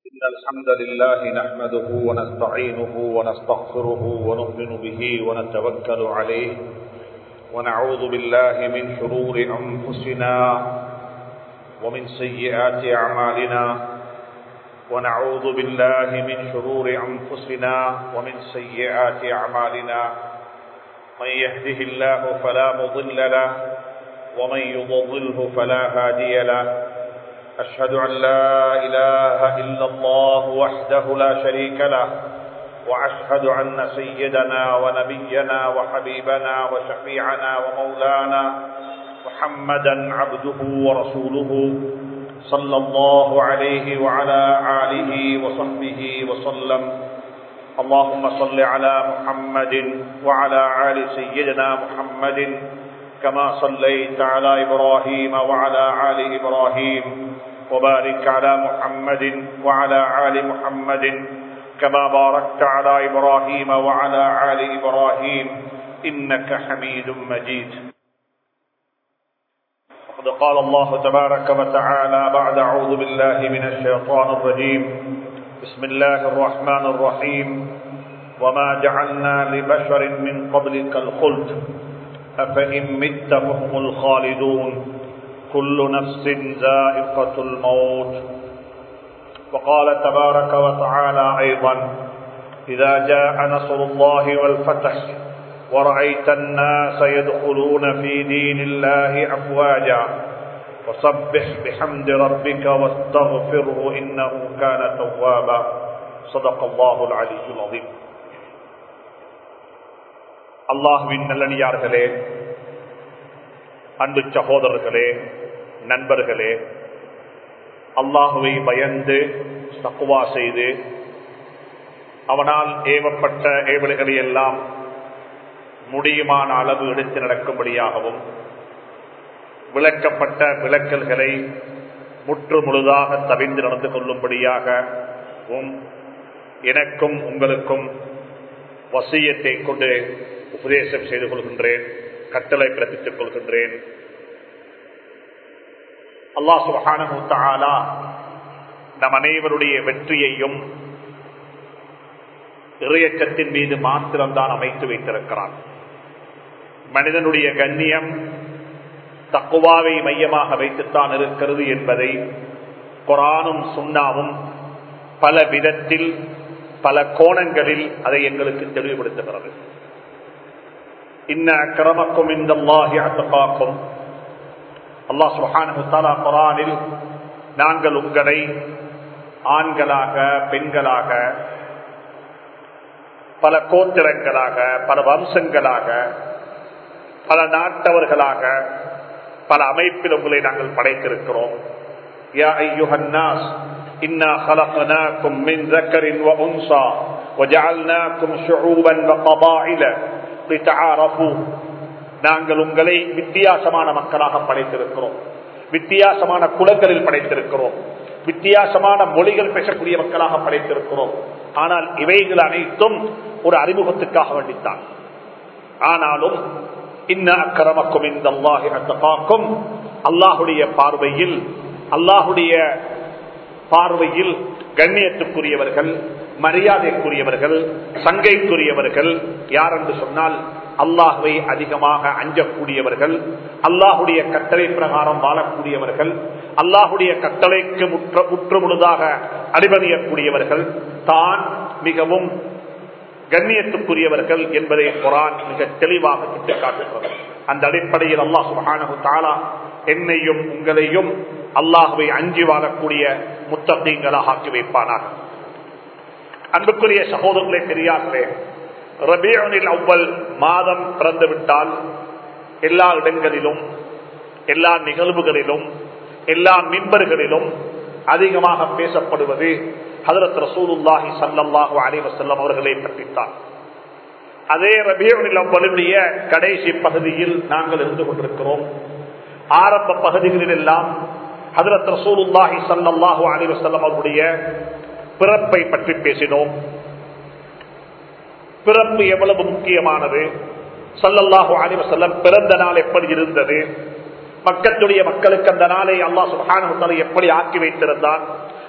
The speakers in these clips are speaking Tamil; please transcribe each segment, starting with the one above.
إن الحمد لله نحمده ونستعينه ونستغفره ونؤمن به ونتوكل عليه ونعوذ بالله من شرور أنفسنا ومن سيئات أعمالنا ونعوذ بالله من شرور أنفسنا ومن سيئات أعمالنا من يهده الله فلا مضل له ومن يضلله فلا هادي له أشهد أن لا إله إلا الله وحده لا شريك له وأشهد أن سيدنا ونبينا وحبيبنا وشفيعنا ومولانا محمدا عبده ورسوله صلى الله عليه وعلى آله وصحبه وسلم اللهم صل على محمد وعلى آل سيدنا محمد كما صليت على إبراهيم وعلى آل إبراهيم وبارك على محمد وعلى آل محمد كما باركت على إبراهيم وعلى آل إبراهيم إنك حميد مجيد وقد قال الله تبارك وتعالى بعد أعوذ بالله من الشيطان الرجيم بسم الله الرحمن الرحيم وما جعلنا لبشر من قبلك الخلد أفإن مت فهم الخالدون كل نفس ذائقة الموت وقال تبارك وتعالى أيضا إذا جاء نصر الله والفتح ورأيت الناس يدخلون في دين الله أفواجا وسبح بحمد ربك واستغفره إنه كان توابا صدق الله العلي العظيم அல்லாஹுவின் நல்லடியார்களே அன்பு சகோதரர்களே நண்பர்களே அல்லாஹுவை பயந்து தக்குவா செய்து அவனால் ஏவப்பட்ட ஏவல்களை எல்லாம் முடியுமான அளவு எடுத்து நடக்கும்படியாகவும் விளக்கப்பட்ட விளக்கல்களை முற்று முழுதாக தவிர்ந்து நடந்து கொள்ளும்படியாகவும் எனக்கும் உங்களுக்கும் வசியத்தை கொண்டு உபதேசம் செய்து கொள்கின்றேன் கட்டளை பிறப்பித்துக் கொள்கின்றேன் அல்லாஹ் சுபஹானா நம் அனைவருடைய வெற்றியையும் இறையச்சத்தின் மீது மாத்திரம்தான் அமைத்து வைத்திருக்கிறான் மனிதனுடைய கண்ணியம் தக்குவாவை மையமாக வைத்துத்தான் இருக்கிறது என்பதை குரானும் சுண்ணாவும் பல விதத்தில் பல கோணங்களில் அதை எங்களுக்கு தெளிவுபடுத்துகிறது இன்ன கிரமக்கும் இந்த அத்தகாக்கும் அல்லாஹ் சுஹானா குரானில் நாங்கள் உங்களை ஆண்களாக பெண்களாக பல கோத்திரங்களாக பல வம்சங்களாக பல நாட்டவர்களாக பல அமைப்பில் உங்களை நாங்கள் படைத்திருக்கிறோம் யா ஐயுஹன்னாஸ் إنا خلقناكم من ذكر وأنثى وجعلناكم شعوبا وقبائل لتعارفوا நாங்கள் உங்களை வித்தியாசமான மக்களாக படைத்திருக்கிறோம் வித்தியாசமான குலங்களில் படைத்திருக்கிறோம் வித்தியாசமான மொழிகள் பேசக்கூடிய மக்களாக படைத்திருக்கிறோம் ஆனால் இவைகள் அனைத்தும் ஒரு அறிமுகத்துக்காக வேண்டித்தான் ஆனாலும் இன்ன அக்கிரமக்கும் இந்த அல்லாஹி அல்லாஹுடைய பார்வையில் அல்லாஹுடைய பார்வையில் கண்ணியத்துக்குரியவர்கள் மரியாதைக்குரியவர்கள் சங்கைக்குரியவர்கள் யார் என்று சொன்னால் அல்லாஹுவை அதிகமாக அஞ்சக்கூடியவர்கள் அல்லாஹுடைய கட்டளை பிரகாரம் வாழக்கூடியவர்கள் அல்லாஹுடைய கட்டளைக்கு முற்ற முற்று முழுதாக அடிபணியக்கூடியவர்கள் தான் மிகவும் கண்ணியத்துக்குரியவர்கள் என்பதை குரான் மிக தெளிவாக சுட்டிக்காட்டுகிறது அந்த அடிப்படையில் அல்லாஹ் சுபானு தாலா என்னையும் உங்களையும் அல்லாஹுவை அஞ்சி வாழக்கூடிய முத்தகங்களாக ஆக்கி வைப்பானாக அன்புக்குரிய சகோதரர்களே பெரியார்களே ரபியோனில் அவ்வள் மாதம் பிறந்துவிட்டால் எல்லா இடங்களிலும் எல்லா நிகழ்வுகளிலும் எல்லா மின்பர்களிலும் அதிகமாக பேசப்படுவது ஹதரத் ரசூலுல்லாஹி சல்லாஹு அலிவசல்லம் அவர்களை பற்றித்தான் அதே ரபியோனில் அவ்வளுடைய கடைசி பகுதியில் நாங்கள் இருந்து கொண்டிருக்கிறோம் ஆரம்ப பகுதிகளில் எல்லாம் ஹதரத் ரசூலுல்லாஹி சல்லாஹு அலிவசல்லம் அவருடைய பிறப்பை பற்றி பேசினோம் பிறப்பு எவ்வளவு முக்கியமானது சல்லல்லாஹு அலிவசல்லம் பிறந்த நாள் எப்படி இருந்தது மக்களுடைய மக்களுக்கு அந்த நாளை அல்லா சுஹான எப்படி ஆக்கி வைத்திருந்தான்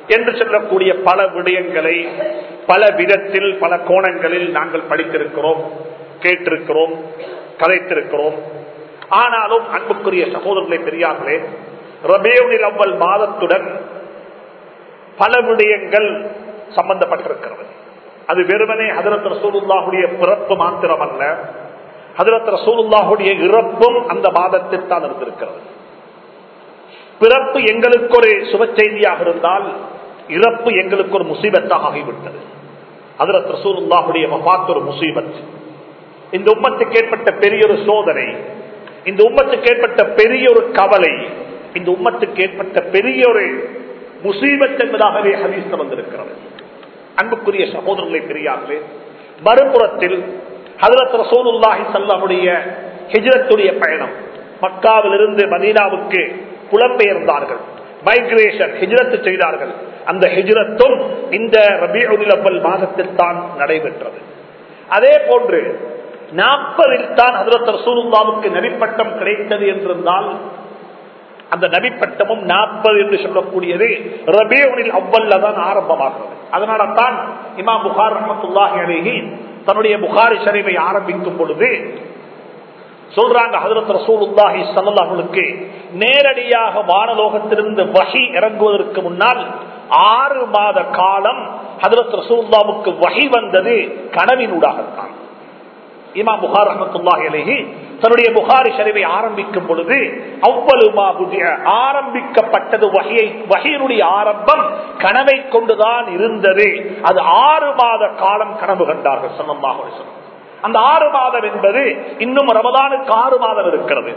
என்று சொல்லக்கூடிய பல விடயங்களை பல விதத்தில் பல கோணங்களில் நாங்கள் படித்திருக்கிறோம் கேட்டிருக்கிறோம் கதைத்திருக்கிறோம் ஆனாலும் அன்புக்குரிய சகோதரர்களை பெரியார்களே ரபேவுனில் அவ்வல் மாதத்துடன் பல விடயங்கள் சம்பந்தப்பட்டிருக்கிறது அது வெறுமனே ஹதரத் ரசூலுல்லாஹுடைய பிறப்பு மாத்திரம் அல்ல ஹதரத் ரசூலுல்லாஹுடைய இறப்பும் அந்த மாதத்தில் தான் இருந்திருக்கிறது பிறப்பு எங்களுக்கு ஒரு சுப செய்தியாக இருந்தால் இறப்பு எங்களுக்கு ஒரு முசீபத்தாக ஆகிவிட்டது ஹதரத் ரசூலுல்லாஹுடைய மபாத் ஒரு முசீபத் இந்த உம்மத்துக்கு ஏற்பட்ட பெரிய ஒரு சோதனை இந்த உம்மத்துக்கு ஏற்பட்ட பெரிய ஒரு கவலை இந்த உம்மத்துக்கு ஏற்பட்ட பெரிய ஒரு முசீபத் என்பதாகவே ஹதீஸ் வந்திருக்கிறது அன்புக்குரிய சகோதரர்களை பெரியார்களே மறுபுறத்தில் ஹதரத் ரசூலுல்லாஹி சல்லாமுடைய ஹிஜரத்துடைய பயணம் மக்காவிலிருந்து மதீனாவுக்கு புலம்பெயர்ந்தார்கள் மைக்ரேஷன் ஹிஜரத்து செய்தார்கள் அந்த ஹிஜரத்தும் இந்த ரபியுல் அவ்வல் மாதத்தில் தான் நடைபெற்றது அதே போன்று நாற்பதில் தான் ஹதரத் ரசூலுல்லாவுக்கு நபிப்பட்டம் கிடைத்தது என்றிருந்தால் அந்த நபிப்பட்டமும் நாற்பது என்று சொல்லக்கூடியது ரபியோனில் அவ்வல்ல தான் ஆரம்பமாகிறது அதனால தான் இமாம் புகார் ரஹமத்துல்லாஹி அலேஹி தன்னுடைய புகாரி ஷரீஃபை ஆரம்பிக்கும் பொழுது சொல்றாங்க ஹதரத் ரசூலுல்லாஹி சல்லாஹுக்கு நேரடியாக வானலோகத்திலிருந்து வகி இறங்குவதற்கு முன்னால் ஆறு மாத காலம் ஹதரத் ரசூல்லாவுக்கு வகி வந்தது கனவினூடாகத்தான் இமாம் புகார் ரஹமத்துல்லாஹி அலைஹி தன்னுடைய புகாரி ஷரீஃபை ஆரம்பிக்கும் பொழுது அவ்வளவுமா புதிய ஆரம்பிக்கப்பட்டது வகையை வகையினுடைய ஆரம்பம் கனவை கொண்டுதான் இருந்தது அது ஆறு மாத காலம் கனவு கண்டார்கள் சன்னமாக சொல்லும் அந்த ஆறு மாதம் என்பது இன்னும் ரமதானுக்கு ஆறு மாதம் இருக்கிறது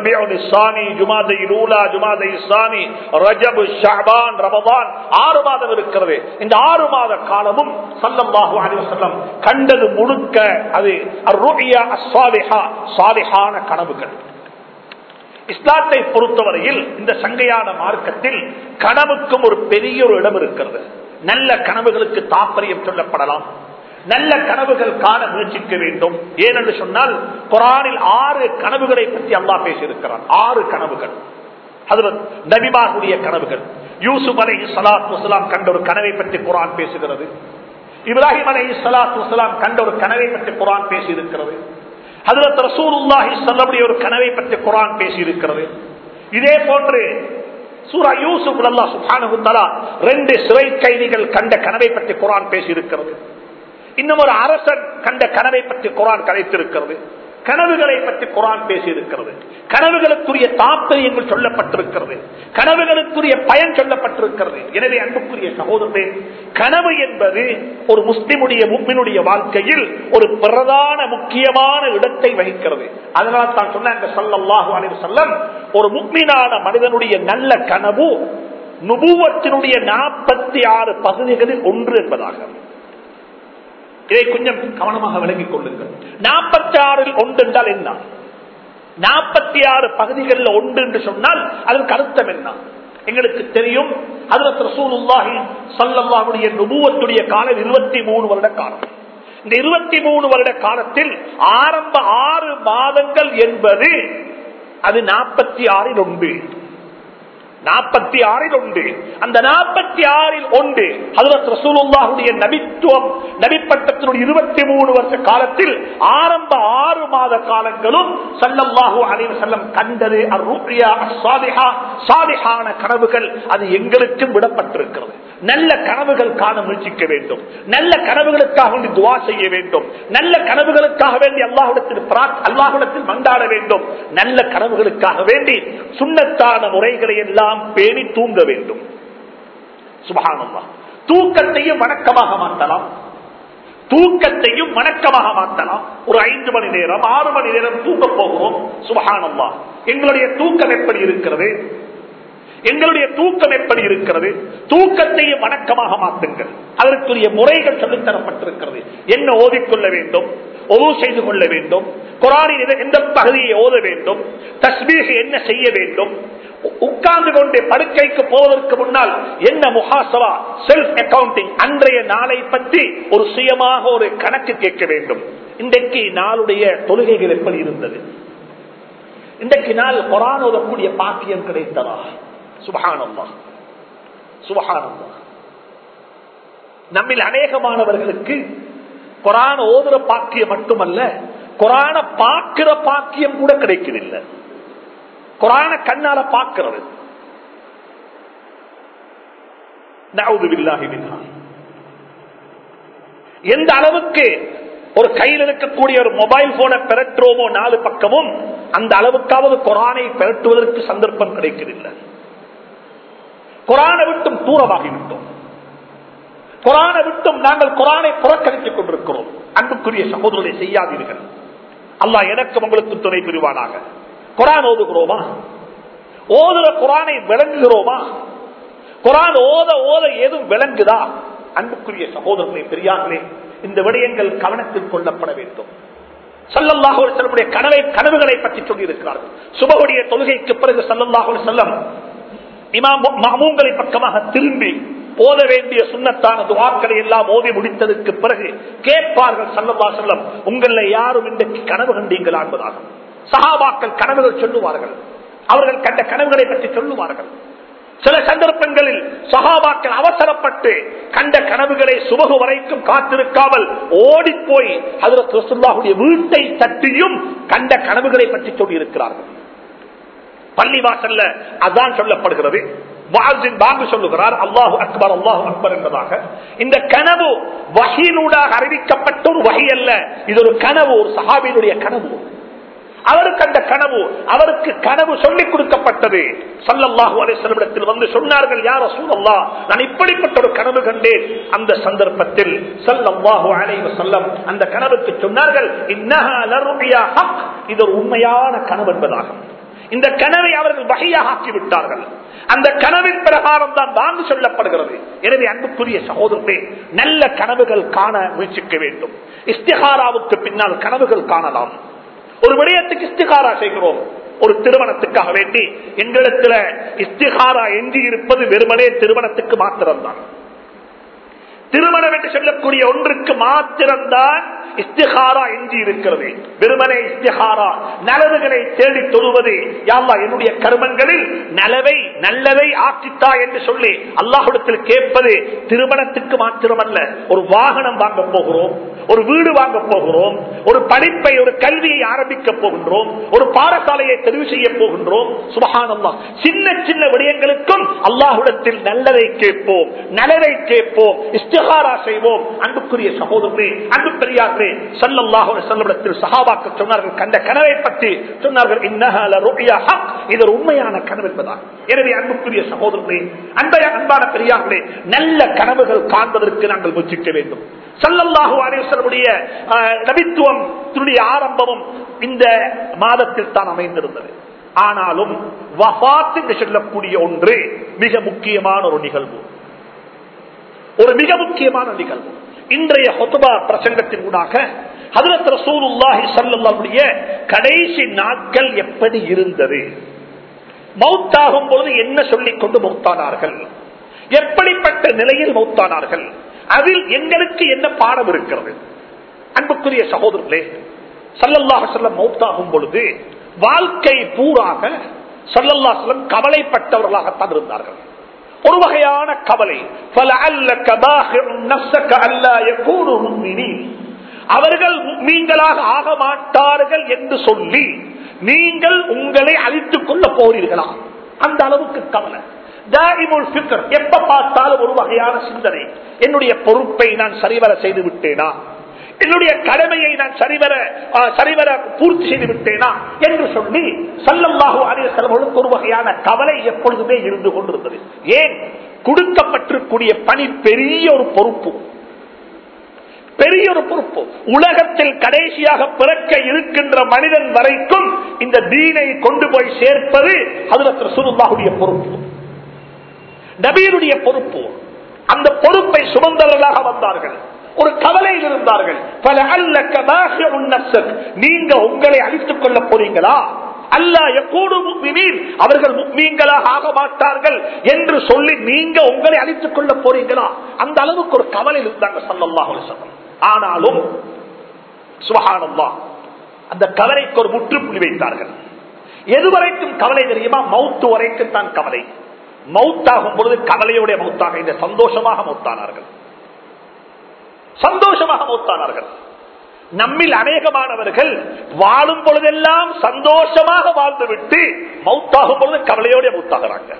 ஆறு மாதம் இருக்கிறது இந்த ஆறு மாத காலமும் சல்லல்லாஹு அலிவசல்லம் கண்டது முழுக்க அது சாலிஹான கனவுகள் இஸ்லாத்தை பொறுத்தவரையில் இந்த சங்கையான மார்க்கத்தில் கனவுக்கும் ஒரு பெரிய ஒரு இடம் இருக்கிறது நல்ல கனவுகளுக்கு தாற்பயம் சொல்லப்படலாம் நல்ல கனவுகள் காண முயற்சிக்க வேண்டும் ஏனென்று சொன்னால் குரானில் ஆறு கனவுகளை பற்றி அல்லா பேசியிருக்கிறார் ஆறு கனவுகள் அது நபிமாகுடைய கனவுகள் யூசுப் அலை சலாத் வசலாம் கண்ட ஒரு கனவை பற்றி குரான் பேசுகிறது இப்ராஹிம் அலை சலாத் வசலாம் கண்ட ஒரு கனவை பற்றி குரான் பேசியிருக்கிறது ஹதரத் ரசூலுல்லாஹி சொல்லக்கூடிய ஒரு கனவை பற்றி குரான் பேசியிருக்கிறது இதே போன்று சூரா யூசுப் அல்லா சுபானு ரெண்டு சிறை கைதிகள் கண்ட கனவை பற்றி குரான் பேசியிருக்கிறது இன்னும் ஒரு அரசன் கண்ட கனவை பற்றி குரான் கலைத்திருக்கிறது கனவுகளை பற்றி குரான் பேசியிருக்கிறது கனவுகளுக்குரிய தாற்பயங்கள் சொல்லப்பட்டிருக்கிறது கனவுகளுக்குரிய பயன் சொல்லப்பட்டிருக்கிறது எனவே அன்புக்குரிய சகோதரே கனவு என்பது ஒரு முஸ்லிமுடைய முக்மினுடைய வாழ்க்கையில் ஒரு பிரதான முக்கியமான இடத்தை வகிக்கிறது அதனால் தான் சொன்னாங்க சல்லல்லாஹு அலைஹி வஸல்லம் ஒரு முக்மினான மனிதனுடைய நல்ல கனவு நுபுவத்தினுடைய நாற்பத்தி ஆறு பகுதிகளில் ஒன்று என்பதாக இதை கொஞ்சம் கவனமாக விளங்கிக் கொள்ளுங்கள் நாற்பத்தி ஆறில் ஒன்று என்றால் என்ன நாற்பத்தி ஆறு பகுதிகளில் ஒன்று என்று சொன்னால் அதற்கு அர்த்தம் என்ன எங்களுக்கு தெரியும் அதுல ரசூலுல்லாஹி சல்லல்லாஹுடைய நுபுவத்துடைய காலம் இருபத்தி மூணு வருட காலம் இந்த இருபத்தி மூணு வருட காலத்தில் ஆரம்ப ஆறு மாதங்கள் என்பது அது நாற்பத்தி ஆறில் ஒன்று நாற்பத்தி ஆறில் ஒன்று அந்த நாற்பத்தி ஆறில் ஒன்று ஹதரத் ரசூலுல்லாஹுடைய நபித்துவம் நபிப்பட்டத்தினுடைய இருபத்தி மூணு வருஷ காலத்தில் ஆரம்ப ஆறு மாத காலங்களும் சல்லல்லாஹு அலைவ செல்லம் கண்டது சாதிஹான கனவுகள் அது எங்களுக்கும் விடப்பட்டிருக்கிறது நல்ல கனவுகள் காண முயற்சிக்க வேண்டும் நல்ல கனவுகளுக்காக வேண்டி துவா செய்ய வேண்டும் நல்ல கனவுகளுக்காக வேண்டி அல்லாஹுடத்தில் அல்லாஹுடத்தில் மண்டாட வேண்டும் நல்ல கனவுகளுக்காக வேண்டி சுண்ணத்தான முறைகளை எல்லாம் பேணி தூங்க வேண்டும் சுபகானம்மா தூக்கத்தையும் வணக்கமாக மாற்றலாம் தூக்கத்தையும் வணக்கமாக மாற்றலாம் ஒரு ஐந்து மணி நேரம் ஆறு மணி நேரம் தூங்க போகிறோம் சுபகானம்மா எங்களுடைய தூக்கம் எப்படி இருக்கிறது எங்களுடைய தூக்கம் எப்படி இருக்கிறது தூக்கத்தையும் வணக்கமாக மாற்றுங்கள் அதற்குரிய முறைகள் சொல்லித்தரப்பட்டிருக்கிறது என்ன ஓதிக்கொள்ள வேண்டும் ஒது செய்து கொள்ள வேண்டும் குரானின் எந்த பகுதியை ஓத வேண்டும் தஸ்மீக என்ன செய்ய வேண்டும் உட்கார்ந்து கொண்டு படுக்கைக்கு போவதற்கு முன்னால் என்ன முகாசவா செல்ஃப் அக்கவுண்டிங் அன்றைய நாளை பற்றி ஒரு சுயமாக ஒரு கணக்கு கேட்க வேண்டும் இன்றைக்கு நாளுடைய தொழுகைகள் எப்படி இருந்தது இன்றைக்கு நாள் குரான் ஓதக்கூடிய பாக்கியம் கிடைத்ததா சுபகானம்மா சுபகானம்மா நம்மில் அநேகமானவர்களுக்கு குரான் ஓதுற பாக்கியம் மட்டுமல்ல குரான பார்க்கிற பாக்கியம் கூட கிடைக்கவில்லை குரான கண்ணால பார்க்கிறது எந்த அளவுக்கு ஒரு கையில் இருக்கக்கூடிய ஒரு மொபைல் போனை பெறட்டுவோமோ நாலு பக்கமும் அந்த அளவுக்காவது குரானை பெறட்டுவதற்கு சந்தர்ப்பம் கிடைக்கவில்லை குரானை விட்டும் தூரமாகிவிட்டோம் குரானை விட்டும் நாங்கள் குரானை புறக்கணித்துக் கொண்டிருக்கிறோம் அன்புக்குரிய சகோதரரை செய்யாதீர்கள் அல்லாஹ் எனக்கு உங்களுக்கு துணை புரிவானாக குரான் ஓதுகிறோமா ஓதுற குரானை விளங்குகிறோமா குரான் ஓத ஓத ஏதும் விளங்குதா அன்புக்குரிய சகோதரர்களே பெரியார்களே இந்த விடயங்கள் கவனத்தில் கொள்ளப்பட வேண்டும் சல்லல்லாஹு செல்லமுடைய கனவை கனவுகளை பற்றி சொல்லி இருக்கிறார்கள் சுபகுடைய தொழுகைக்கு பிறகு சல்லல்லாஹு செல்லம் இமாம் மாமூங்களை பக்கமாக திரும்பி ஓத வேண்டிய சுண்ணத்தான துவாக்களை எல்லாம் ஓதி முடித்ததற்கு பிறகு கேட்பார்கள் சல்லல்லா செல்லம் உங்களை யாரும் இன்றைக்கு கனவு கண்டீங்களா என்பதாக சகாபாக்கள் கனவுகள் சொல்லுவார்கள் அவர்கள் கண்ட கனவுகளை பற்றி சொல்லுவார்கள் சில சந்தர்ப்பங்களில் சகாபாக்கள் அவசரப்பட்டு கண்ட கனவுகளை சுபகு வரைக்கும் காத்திருக்காமல் ஓடி போய் அதில் ரசுல்லாவுடைய வீட்டை தட்டியும் கண்ட கனவுகளை பற்றி சொல்லி இருக்கிறார்கள் பள்ளிவாசல்ல அதான் சொல்லப்படுகிறது பாபு சொல்லுகிறார் அல்லாஹு அக்பர் அல்லாஹு அக்பர் என்பதாக இந்த கனவு வகையினூடாக அறிவிக்கப்பட்ட ஒரு வகை அல்ல இது ஒரு கனவு ஒரு சஹாபியினுடைய கனவு அவருக்கு அந்த கனவு அவருக்கு கனவு சொல்லிக் கொடுக்கப்பட்டது சல்லல்லாஹு அலிஸ்லமிடத்தில் வந்து சொன்னார்கள் யார் சூழல்லா நான் இப்படிப்பட்ட ஒரு கனவு கண்டேன் அந்த சந்தர்ப்பத்தில் சல்லல்லாஹு அலைவ செல்லம் அந்த கனவுக்கு சொன்னார்கள் இது ஒரு உண்மையான கனவு என்பதாகும் இந்த கனவை அவர்கள் வகையாக ஆக்கிவிட்டார்கள் அந்த கனவின் பிரகாரம் தான் வாங்கு சொல்லப்படுகிறது எனவே அன்புக்குரிய சகோதரர்களே நல்ல கனவுகள் காண முயற்சிக்க வேண்டும் இஸ்திகாராவுக்கு பின்னால் கனவுகள் காணலாம் ஒரு விடயத்துக்கு இஸ்திகாரா செய்கிறோம் ஒரு திருமணத்துக்காக வேண்டி எங்களிடத்துல இஸ்திகாரா எஞ்சி இருப்பது வெறுமனே திருமணத்துக்கு மாத்திரம்தான் திருமணம் என்று சொல்லக்கூடிய ஒன்றுக்கு மாத்திரம்தான் இஸ்திகாரா எஞ்சி இருக்கிறது வெறுமனே இஸ்திகாரா நலவுகளை தேடி தொழுவது யாவா என்னுடைய கருமங்களில் நலவை நல்லதை ஆக்கித்தா என்று சொல்லி அல்லாஹிடத்தில் கேட்பது திருமணத்துக்கு மாத்திரமல்ல ஒரு வாகனம் வாங்க போகிறோம் ஒரு வீடு வாங்க போகிறோம் ஒரு படிப்பை ஒரு கல்வியை ஆரம்பிக்க போகின்றோம் ஒரு பாடசாலையை தெரிவு செய்ய போகின்றோம் சுபகானந்தா சின்ன சின்ன விடயங்களுக்கும் அல்லாஹுடத்தில் நல்லதை கேட்போம் நலவை கேட்போம் இஸ்திகாரா செய்வோம் அன்புக்குரிய சகோதரே அன்பு பெரியார்களே சல்லல்லாஹு செல்லவிடத்தில் சகாபாக்க சொன்னார்கள் கண்ட கனவை பற்றி சொன்னார்கள் இன்னஹால ருபியா ஹக் இது ஒரு உண்மையான கனவு என்பதான் எனவே அன்புக்குரிய சகோதரர்களே அன்பைய அன்பான பெரியார்களே நல்ல கனவுகள் காண்பதற்கு நாங்கள் முயற்சிக்க வேண்டும் சல்லல்லாஹு அலிவசனுடைய நபித்துவம் ஆரம்பமும் இந்த மாதத்தில் தான் அமைந்திருந்தது ஆனாலும் வபாத் என்று சொல்லக்கூடிய ஒன்று மிக முக்கியமான ஒரு நிகழ்வு ஒரு மிக முக்கியமான நிகழ்வு இன்றைய ஹொத்துபா பிரசங்கத்தின் ஊடாக ஹதரத் ரசூலுல்லாஹி ஸல்லல்லாஹுடைய கடைசி நாட்கள் எப்படி இருந்தது மௌத்தாகும் பொழுது என்ன சொல்லிக் கொண்டு மௌத்தானார்கள் எப்படிப்பட்ட நிலையில் மௌத்தானார்கள் அதில் எங்களுக்கு என்ன பாடம் இருக்கிறது அன்புக்குரிய சகோதரர்களே சல்லல்லாஹ் செல்லம் மௌத்தாகும் பொழுது வாழ்க்கை பூராக சல்லல்லா செல்லம் கவலைப்பட்டவர்களாகத்தான் இருந்தார்கள் ஒரு வகையான கவலை அவர்கள் மீன்களாக ஆக மாட்டார்கள் என்று சொல்லி நீங்கள் உங்களை அழித்துக் கொள்ள போறீர்களா அந்த அளவுக்கு கவலை எப்ப பார்த்தாலும் ஒரு வகையான சிந்தனை என்னுடைய பொறுப்பை நான் சரிவர செய்து விட்டேனா என்னுடைய கடமையை நான் சரிவர சரிவர பூர்த்தி செய்து விட்டேனா என்று சொல்லி சல்லல்லாஹு அலிசலவர்களுக்கு ஒரு வகையான கவலை எப்பொழுதுமே இருந்து கொண்டிருந்தது ஏன் கொடுக்கப்பட்டிருக்கூடிய பணி பெரிய ஒரு பொறுப்பு பெரிய ஒரு பொறுப்பு உலகத்தில் கடைசியாக பிறக்க இருக்கின்ற மனிதன் வரைக்கும் இந்த தீனை கொண்டு போய் சேர்ப்பது அதுல சுருல்லாவுடைய பொறுப்பு நபீருடைய பொறுப்பு அந்த பொறுப்பை சுமந்தவர்களாக வந்தார்கள் ஒரு கவலையில் இருந்தார்கள் பல அல்ல நீங்க உங்களை அழித்துக் கொள்ள போறீங்களா அல்ல அவர்கள் மீன்களாக ஆக மாட்டார்கள் என்று சொல்லி நீங்க உங்களை அழித்துக் கொள்ள போறீங்களா அந்த அளவுக்கு ஒரு கவலை இருந்தாங்க சல்லல்லாஹ் சொல்லம் ஆனாலும் சுபகானல்லா அந்த கவலைக்கு ஒரு முற்றுப்புள்ளி வைத்தார்கள் எதுவரைக்கும் கவலை தெரியுமா மவுத்து வரைக்கும் தான் கவலை மவுத்தாகும் பொழுது கவலையுடைய மவுத்தாக இந்த சந்தோஷமாக மவுத்தானார்கள் சந்தோஷமாக மௌத்தானார்கள் நம்மில் அநேகமானவர்கள் வாழும் பொழுதெல்லாம் சந்தோஷமாக வாழ்ந்துவிட்டு மௌத்தாகும் பொழுது கவலையோட மௌத்தாகிறாங்க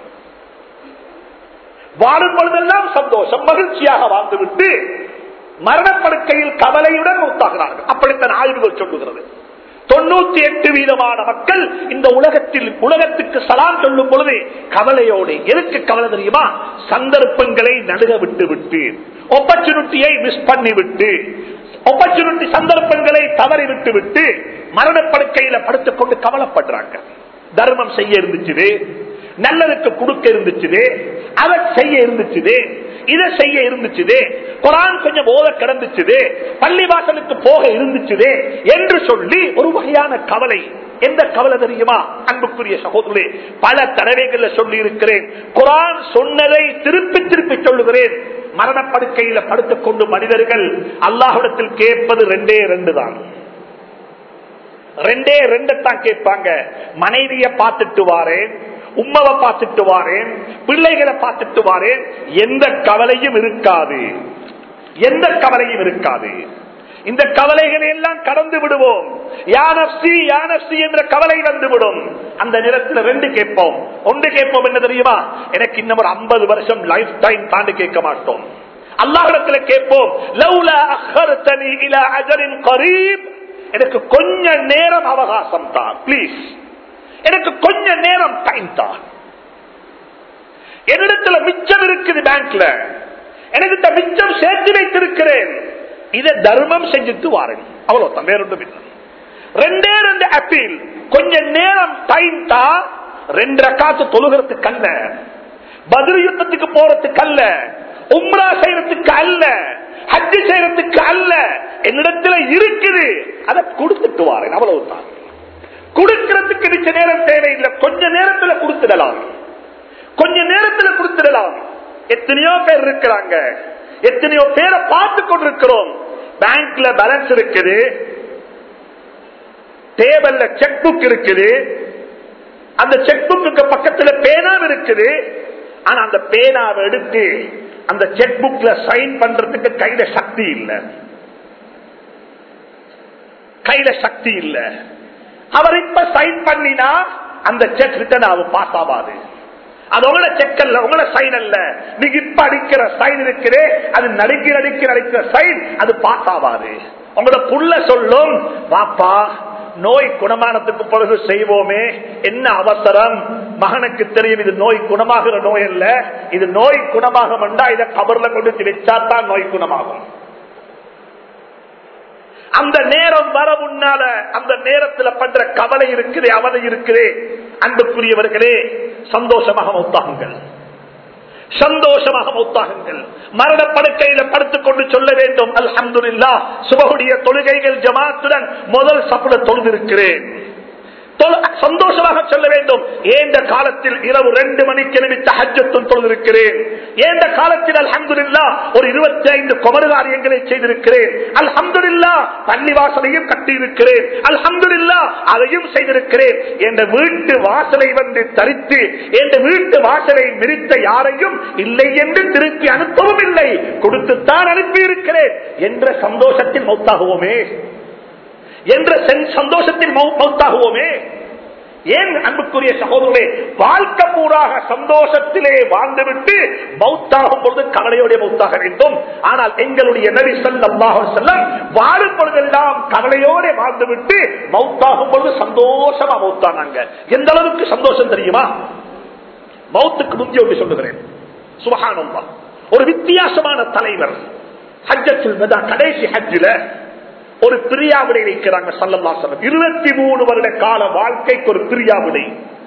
வாழும் பொழுதெல்லாம் சந்தோஷம் மகிழ்ச்சியாக வாழ்ந்துவிட்டு மரணப்படுக்கையில் கவலையுடன் மௌத்தாகிறார்கள் அப்படித்தான் ஆய்வுகள் சொல்லுகிறது தொண்ணூத்தி எட்டு வீதமான மக்கள் இந்த உலகத்தில் உலகத்துக்கு சலாம் சொல்லும் பொழுது கவலையோடு எதுக்கு கவலை தெரியுமா சந்தர்ப்பங்களை நடுக விட்டு விட்டு ஒப்பர்ச்சுனிட்டியை மிஸ் பண்ணி விட்டு ஒப்பர்ச்சுனிட்டி சந்தர்ப்பங்களை தவறி விட்டு விட்டு மரணப்படுக்கையில படுத்துக் கொண்டு கவலைப்படுறாங்க தர்மம் செய்ய இருந்துச்சு நல்லதுக்கு கொடுக்க இருந்துச்சு அதை செய்ய இருந்துச்சு இதை செய்ய இருந்துச்சு குரான் கொஞ்சம் போத கிடந்துச்சு பள்ளிவாசலுக்கு போக இருந்துச்சு என்று சொல்லி ஒரு வகையான கவலை எந்த கவலை தெரியுமா அன்புக்குரிய சகோதரே பல தடவைகள்ல சொல்லி இருக்கிறேன் குரான் சொன்னதை திருப்பி திருப்பி சொல்லுகிறேன் மரணப்படுக்கையில படுத்துக் கொண்டு மனிதர்கள் அல்லாஹிடத்தில் கேட்பது ரெண்டே ரெண்டு தான் ரெண்டே ரெண்டு தான் கேட்பாங்க மனைவிய பார்த்துட்டு வாரேன் உம்மவை பார்த்துட்டு வாரேன் பிள்ளைகளை பார்த்துட்டு வாரேன் எந்த கவலையும் இருக்காது எந்த கவலையும் இருக்காது இந்த கவலைகளை எல்லாம் கடந்து விடுவோம் யானப்சி யானப்சி என்ற கவலை வந்துவிடும் அந்த நேரத்தில் ரெண்டு கேட்போம் ஒன்று கேட்போம் என்ன தெரியுமா எனக்கு இன்னும் ஒரு ஐம்பது வருஷம் லைஃப் டைம் தாண்டி கேட்க மாட்டோம் அல்லாஹிடத்தில் கேட்போம் லவ்லா அஹர்தனி இலா அஜரின் கரீப் எனக்கு கொஞ்ச நேரம் அவகாசம் தான் பிளீஸ் எனக்கு கொஞ்ச நேரம் டைம் தான் என்னிடத்துல மிச்சம் இருக்குது பேங்க்ல எனக்கு மிச்சம் சேர்த்து வைத்திருக்கிறேன் இதை தர்மம் செஞ்சுட்டு வாருங்க அவ்வளவுதான் வேற ஒன்றும் இல்லை ரெண்டே ரெண்டு அப்பீல் கொஞ்ச நேரம் டைம் தான் ரெண்டு ரக்காத்து தொழுகிறதுக்கு அல்ல பதில் யுத்தத்துக்கு போறதுக்கு அல்ல உம்ரா செய்யறதுக்கு அல்ல ஹஜ்ஜி செய்யறதுக்கு அல்ல என்னிடத்துல இருக்குது அதை கொடுத்துட்டு வாரேன் அவ்வளவுதான் கொடுக்கிறதுக்கு நிச்சய நேரம் தேவையில்லை கொஞ்ச நேரத்துல கொடுத்துடலாம் கொஞ்ச நேரத்துல கொடுத்துடலாம் எத்தனையோ பேர் இருக்கிறாங்க எத்தனையோ பேரை பார்த்து கொண்டிருக்கிறோம் பேங்க்ல பேலன்ஸ் இருக்குது டேபிள்ல செக் புக் இருக்குது அந்த செக் புக்கு பக்கத்துல பேனா இருக்குது ஆனா அந்த பேனாவை எடுத்து அந்த செக் புக்ல சைன் பண்றதுக்கு கையில சக்தி இல்ல கையில சக்தி இல்ல அவர் இப்ப சைன் பண்ணினா அந்த செக் ரிட்டர்ன் ஆகும் பாஸ் ஆகாது அது உங்களோட செக் அல்ல உங்களோட சைன் அல்ல நீங்க இப்ப அடிக்கிற சைன் இருக்கிறே அது நடிக்கிற அடிக்கிற அடிக்கிற சைன் அது பாஸ் ஆகாது உங்களோட புள்ள சொல்லும் வாப்பா நோய் குணமானத்துக்கு பிறகு செய்வோமே என்ன அவசரம் மகனுக்கு தெரியும் இது நோய் குணமாகிற நோய் அல்ல இது நோய் குணமாக வந்தா இதை கபர்ல கொண்டு வச்சாதான் நோய் குணமாகும் அந்த நேரம் வர முன்னால அந்த நேரத்தில் பண்ற கவலை இருக்குது அவதை இருக்குது அன்புக்குரியவர்களே சந்தோஷமாக மௌத்தாகுங்கள் சந்தோஷமாக மௌத்தாகுங்கள் மரணப்படுக்கையில படுத்துக் கொண்டு சொல்ல வேண்டும் அல்ஹம்துல்லா சுபகுடைய தொழுகைகள் ஜமாத்துடன் முதல் சப்புட தொழுதிருக்கிறேன் சந்தோஷமாக சொல்ல வேண்டும் ஏந்த காலத்தில் இரவு ரெண்டு மணிக்கு எழுதி ஹஜ்ஜத்தும் தொழுதிருக்கிறேன் ஏந்த காலத்தில் அல்ஹம்துல்லா ஒரு இருபத்தி ஐந்து குமரு காரியங்களை செய்திருக்கிறேன் அல்ஹம்துல்லா பள்ளிவாசலையும் கட்டியிருக்கிறேன் அல்ஹம்துல்லா அதையும் செய்திருக்கிறேன் என்ற வீட்டு வாசலை வந்து தரித்து என்ற வீட்டு வாசலை மிரித்த யாரையும் இல்லை என்று திருப்பி அனுப்பவும் இல்லை கொடுத்துத்தான் அனுப்பி இருக்கிறேன் என்ற சந்தோஷத்தில் மௌத்தாகுவோமே என்ற சந்தோஷத்தில் மௌத்தாகுவோமே ஏன் அன்புக்குரிய சகோதரே வாழ்க்கை பூராக சந்தோஷத்திலே வாழ்ந்துவிட்டு மௌத்தாகும் பொழுது கவலையோட மௌத்தாக வேண்டும் ஆனால் எங்களுடைய நபி சொல்லாஹ் செல்லம் வாழும் பொழுதெல்லாம் கவலையோட வாழ்ந்துவிட்டு மௌத்தாகும் பொழுது சந்தோஷமா மௌத்தானாங்க எந்த அளவுக்கு சந்தோஷம் தெரியுமா மௌத்துக்கு முந்தைய ஒன்று சொல்லுகிறேன் சுபகானந்தா ஒரு வித்தியாசமான தலைவர் ஹஜ்ஜத்தில் கடைசி ஹஜ்ஜில ஒரு பிரியாவிடை வைக்கிறாங்க சல்லல்லா சொல்லம் இருபத்தி மூணு வருட கால வாழ்க்கைக்கு ஒரு பிரியாவிடை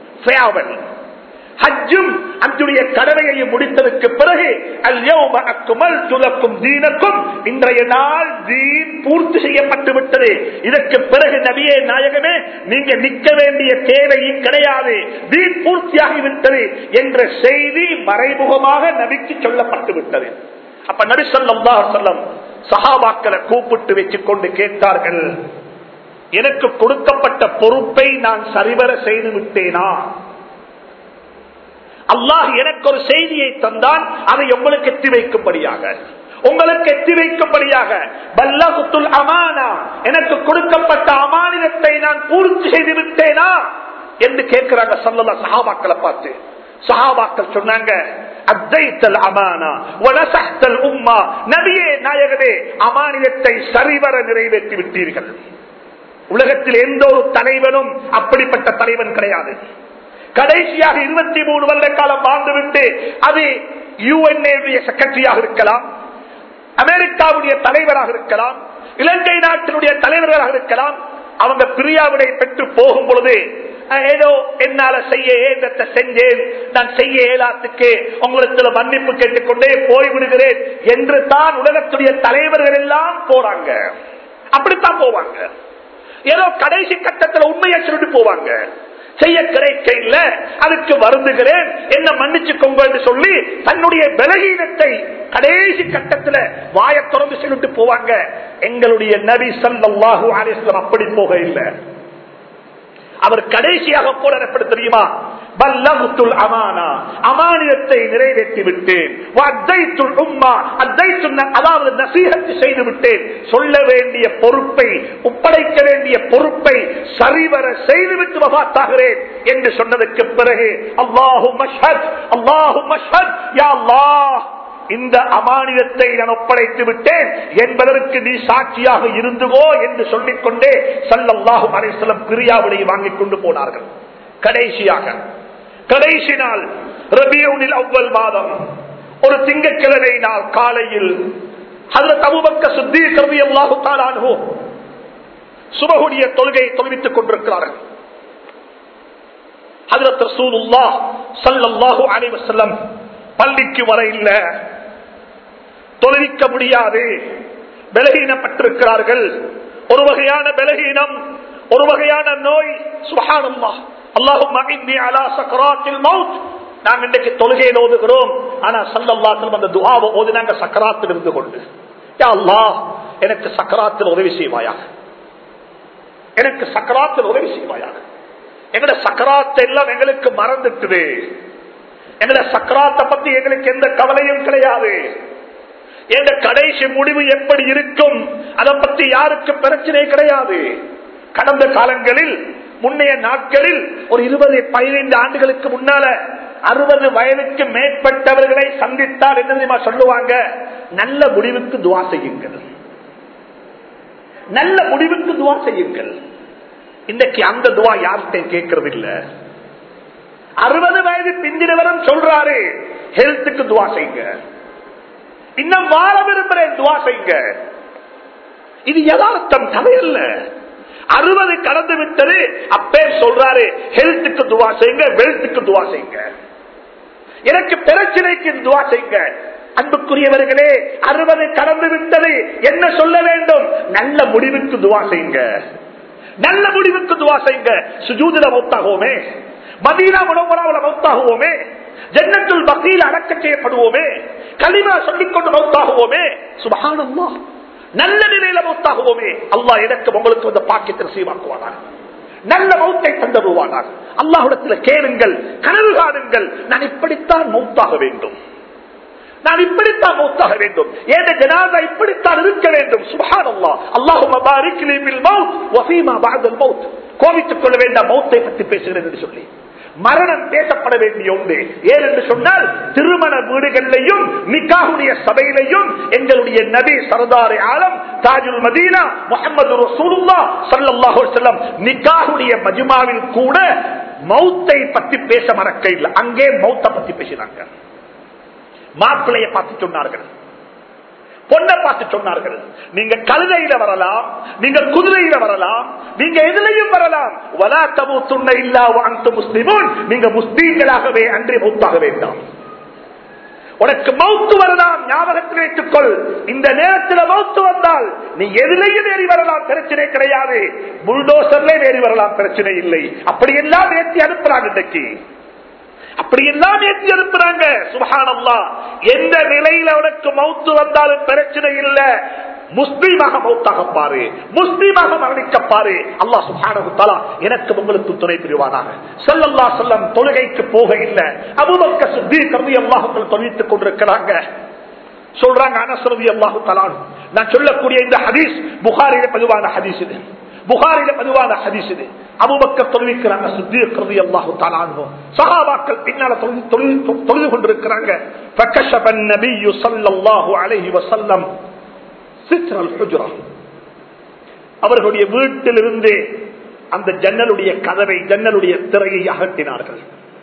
ஹஜ்ஜும் அஞ்சுடைய கடமையை முடித்ததற்கு பிறகு துலக்கும் தீனக்கும் இன்றைய நாள் தீன் பூர்த்தி செய்யப்பட்டு விட்டது இதற்கு பிறகு நபியே நாயகமே நீங்க நிற்க வேண்டிய தேவை கிடையாது தீன் பூர்த்தியாகிவிட்டது என்ற செய்தி மறைமுகமாக நபிக்கு சொல்லப்பட்டு விட்டது அப்ப நபி சொல்லம் சொல்லம் சகாபாக்களை கூப்பிட்டு வச்சுக் கொண்டு கேட்டார்கள் எனக்கு கொடுக்கப்பட்ட பொறுப்பை நான் சரிவர செய்து விட்டேனா அல்லாஹ் எனக்கு ஒரு செய்தியை தந்தான் அதை உங்களுக்கு எத்தி வைக்கும்படியாக உங்களுக்கு எத்தி வைக்கும்படியாக பல்லகுத்துல் அமானா எனக்கு கொடுக்கப்பட்ட அமானிதத்தை நான் பூர்த்தி செய்து விட்டேனா என்று கேட்கிறாங்க சொல்லல சஹாபாக்களை பார்த்து சஹாபாக்கள் சொன்னாங்க அத்தைத்தல் அமானா வனசஹ்தல் உம்மா நபியே நாயகனே அமானிதத்தை சரிவர நிறைவேற்றி விட்டீர்கள் உலகத்தில் எந்த ஒரு தலைவனும் அப்படிப்பட்ட தலைவன் கிடையாது கடைசியாக இருபத்தி மூணு வருட காலம் வாழ்ந்துவிட்டு அது யுஎன்ஏ செக்ரட்டரியாக இருக்கலாம் அமெரிக்காவுடைய தலைவராக இருக்கலாம் இலங்கை நாட்டினுடைய தலைவர்களாக இருக்கலாம் அவங்க பிரியாவிடை பெற்று போகும் பொழுது அஹ், ஏதோ என்னால செய்ய ஏதத்தை செஞ்சேன் நான் செய்ய இயலாத்துக்கு உங்களுக்கு மன்னிப்பு கேட்டுக்கொண்டே போய்விடுகிறேன் என்று தான் உலகத்துடைய தலைவர்கள் எல்லாம் போறாங்க அப்படித்தான் போவாங்க ஏதோ கடைசி கட்டத்தில் உண்மையை சொல்லிட்டு போவாங்க செய்ய கிடைக்க இல்ல அதுக்கு வருந்துகிறேன் என்ன மன்னிச்சுக்கோங்க என்று சொல்லி தன்னுடைய பலகீனத்தை கடைசி கட்டத்துல வாயை திறந்து சொல்லிட்டு போவாங்க எங்களுடைய நபி ஸல்லல்லாஹு அலைஹி வஸல்லம் அப்படி போக இல்லை அவர் கடைசியாக கூட எப்படி தெரியுமா பல்லகுத்துல் அமானா அமானியத்தை நிறைவேற்றி விட்டேன் வஅத்தைத்துல் உம்மா அத்தைத்துல் அதாவது நசீஹத்து செய்து விட்டேன் சொல்ல வேண்டிய பொறுப்பை ஒப்படைக்க வேண்டிய பொறுப்பை சரிவர செய்துவிட்டு வபாத்தாகிறேன் என்று சொன்னதற்கு பிறகு அல்லாஹு மஷ்ஹத் அல்லாஹு மஷ்ஹத் யா அல்லாஹ் இந்த அமானியத்தை நான் ஒப்படைத்து விட்டேன் என்பதற்கு நீ சாட்சியாக இருந்துகோ என்று சொல்லிக் கொண்டே சல்லல்லாஹு அலைஹிஸ்ஸலாம் பிரியாவினை வாங்கிக் கொண்டு போனார்கள் கடைசியாக கடைசி நாள் ரபியூனில் அவ்வல் மாதம் ஒரு திங்கட்கிழமை நாள் காலையில் ஹஜரத் அபூபக்கர் சித்தீக் ரலியல்லாஹு தஆலா அன்ஹு சுபஹுடைய தொழுகை தொழுவித்துக் கொண்டிருக்கிறார்கள் ஹஜரத் ரசூலுல்லாஹ் ஸல்லல்லாஹு அலைஹி வஸல்லம் பள்ளிக்கு வர இல்ல தொழுவிக்க முடியாது பலகீனப்பட்டிருக்கிறார்கள் ஒரு வகையான பலகீனம் ஒரு வகையான நோய் சுபஹானல்லாஹ் அல்லாஹும் அலா சக்கராத்தில் மவுத் நாங்க இன்றைக்கு தொழுகையில் ஓதுகிறோம் ஆனா சல்லல்லாஹு அந்த துஆவை ஓதினாங்க சக்கராத்தில் இருந்து கொண்டு யா அல்லாஹ் எனக்கு சக்கராத்தில் உதவி செய்வாயாக எனக்கு சக்கராத்தில் உதவி செய்வாயாக எங்கட சக்கராத்தை எல்லாம் எங்களுக்கு மறந்துட்டுது எங்கட சக்கராத்தை பத்தி எங்களுக்கு எந்த கவலையும் கிடையாது எங்க கடைசி முடிவு எப்படி இருக்கும் அதை பத்தி யாருக்கு பிரச்சனை கிடையாது கடந்த காலங்களில் முன்னைய நாட்களில் ஒரு இருபது பதினைந்து ஆண்டுகளுக்கு முன்னால அறுபது வயதுக்கு மேற்பட்டவர்களை சந்தித்தால் என்ன தெரியுமா சொல்லுவாங்க நல்ல முடிவுக்கு துவா செய்யுங்கள் நல்ல முடிவுக்கு துவா செய்யுங்கள் இன்னைக்கு அந்த துவா யார்கிட்டையும் கேட்கறது இல்ல அறுபது வயது பிந்தினவரும் சொல்றாரு ஹெல்த்துக்கு துவா செய்யுங்க இன்னும் வாழ விரும்புறேன் துவா செய்யுங்க இது யதார்த்தம் கதையல்ல அறுபது கடந்து விட்டது அப்பே சொல்றாரு ஹெல்த்துக்கு துவா செய்யுங்க வெல்த்துக்கு துவா செய்யுங்க எனக்கு பிரச்சனைக்கு துவா செய்யுங்க அன்புக்குரியவர்களே அறுபது கடந்து விட்டது என்ன சொல்ல வேண்டும் நல்ல முடிவுக்கு துவா செய்யுங்க நல்ல முடிவுக்கு துவா செய்யுங்க சுஜூதில மௌத்தாகுவோமே மதீனா முனவராவில் மௌத்தாகுவோமே ஜன்னத்துல் பக்தியில் அடக்க செய்யப்படுவோமே களிமா சொல்லிக் கொண்டு மௌத்தாகுவோமே சுபஹானல்லா நல்ல நிலையில மௌத்தாகுவோமே அல்லாஹ் எனக்கு உங்களுக்கு வந்து பாக்கியத்தில் சீவாக்குவானார் நல்ல மௌத்தை தந்தருவானார் அல்லாஹிடத்தில் கேளுங்கள் கனவு காணுங்கள் நான் இப்படித்தான் மௌத்தாக வேண்டும் நான் இப்படித்தான் மௌத்தாக வேண்டும் ஏன் ஜனாதா இப்படித்தான் இருக்க வேண்டும் சுபஹான் அல்லா அல்லாஹும் கோவித்துக் கொள்ள வேண்டாம் மௌத்தை பற்றி பேசுகிறேன் என்று சொல்லி மரணம் பேசப்பட வேண்டிய ஒன்று ஏன் என்று சொன்னால் திருமண வீடுகளிலையும் நிக்காவுடைய சபையிலையும் எங்களுடைய நபி சரதாரி ஆலம் தாஜுல் மதீனா முகமது ரசூலுல்லா சல்லல்லாஹு அலைஹி வஸல்லம் நிக்காவுடைய மஜ்மாவில் கூட மௌத்தை பத்தி பேச மறக்க இல்லை அங்கே மௌத்தை பத்தி பேசினாங்க மாப்பிள்ளைய பார்த்து சொன்னார்கள் பொண்ணை பார்த்து சொன்னார்கள் நீங்க கழுதையில வரலாம் நீங்க குதிரையில வரலாம் நீங்க எதுலையும் வரலாம் வலா தபு துண்ண இல்லா அந்த முஸ்லிமும் நீங்க முஸ்லீம்களாகவே அன்றே மௌத்தாக வேண்டாம் உனக்கு மௌத்து வரலாம் ஞாபகத்தில் வைத்துக்கொள் இந்த நேரத்தில் மௌத்து வந்தால் நீ எதிலையும் ஏறி வரலாம் பிரச்சனை கிடையாது புல்டோசர்ல ஏறி வரலாம் பிரச்சனை இல்லை அப்படி எல்லாம் ஏற்றி அனுப்புறாங்க இன்றைக்கு அப்படி எல்லாம் ஏற்றி அனுப்புறாங்க சுபஹானல்லா எந்த நிலையில உனக்கு மௌத்து வந்தாலும் பிரச்சனை இல்ல முஸ்லீமாக மௌத்தாக பாரு முஸ்லீமாக மரணிக்க பாரு அல்லா சுபானகுத்தாலா எனக்கு உங்களுக்கு துணை புரிவானாக செல்லல்லா செல்லம் தொழுகைக்கு போக இல்லை அபுபக்க சுத்தி கருதி அல்லாஹுக்கள் தொழித்துக் கொண்டிருக்கிறாங்க சொல்றாங்க அனசரதி அல்லாஹு தலான் நான் சொல்லக்கூடிய இந்த ஹதீஸ் புகாரில பதிவான ஹதீஸ் இது புகாரில பதிவான ஹதீஸ் இது அபுபக்க தொழுவிக்கிறாங்க சுத்தீர்கிறது அல்லாஹு தாலானோ சகாபாக்கள் பின்னால தொழுது தொழுது தொழுது கொண்டிருக்கிறாங்க ஃபக்கஷபன் நபியு ஸல்லல்லாஹு அலைஹி வஸல்லம் சித்ரல் ஹுஜ்ரா அவர்களுடைய வீட்டிலிருந்து அந்த ஜன்னலுடைய கதவை ஜன்னலுடைய திரையை அகற்றினார்கள்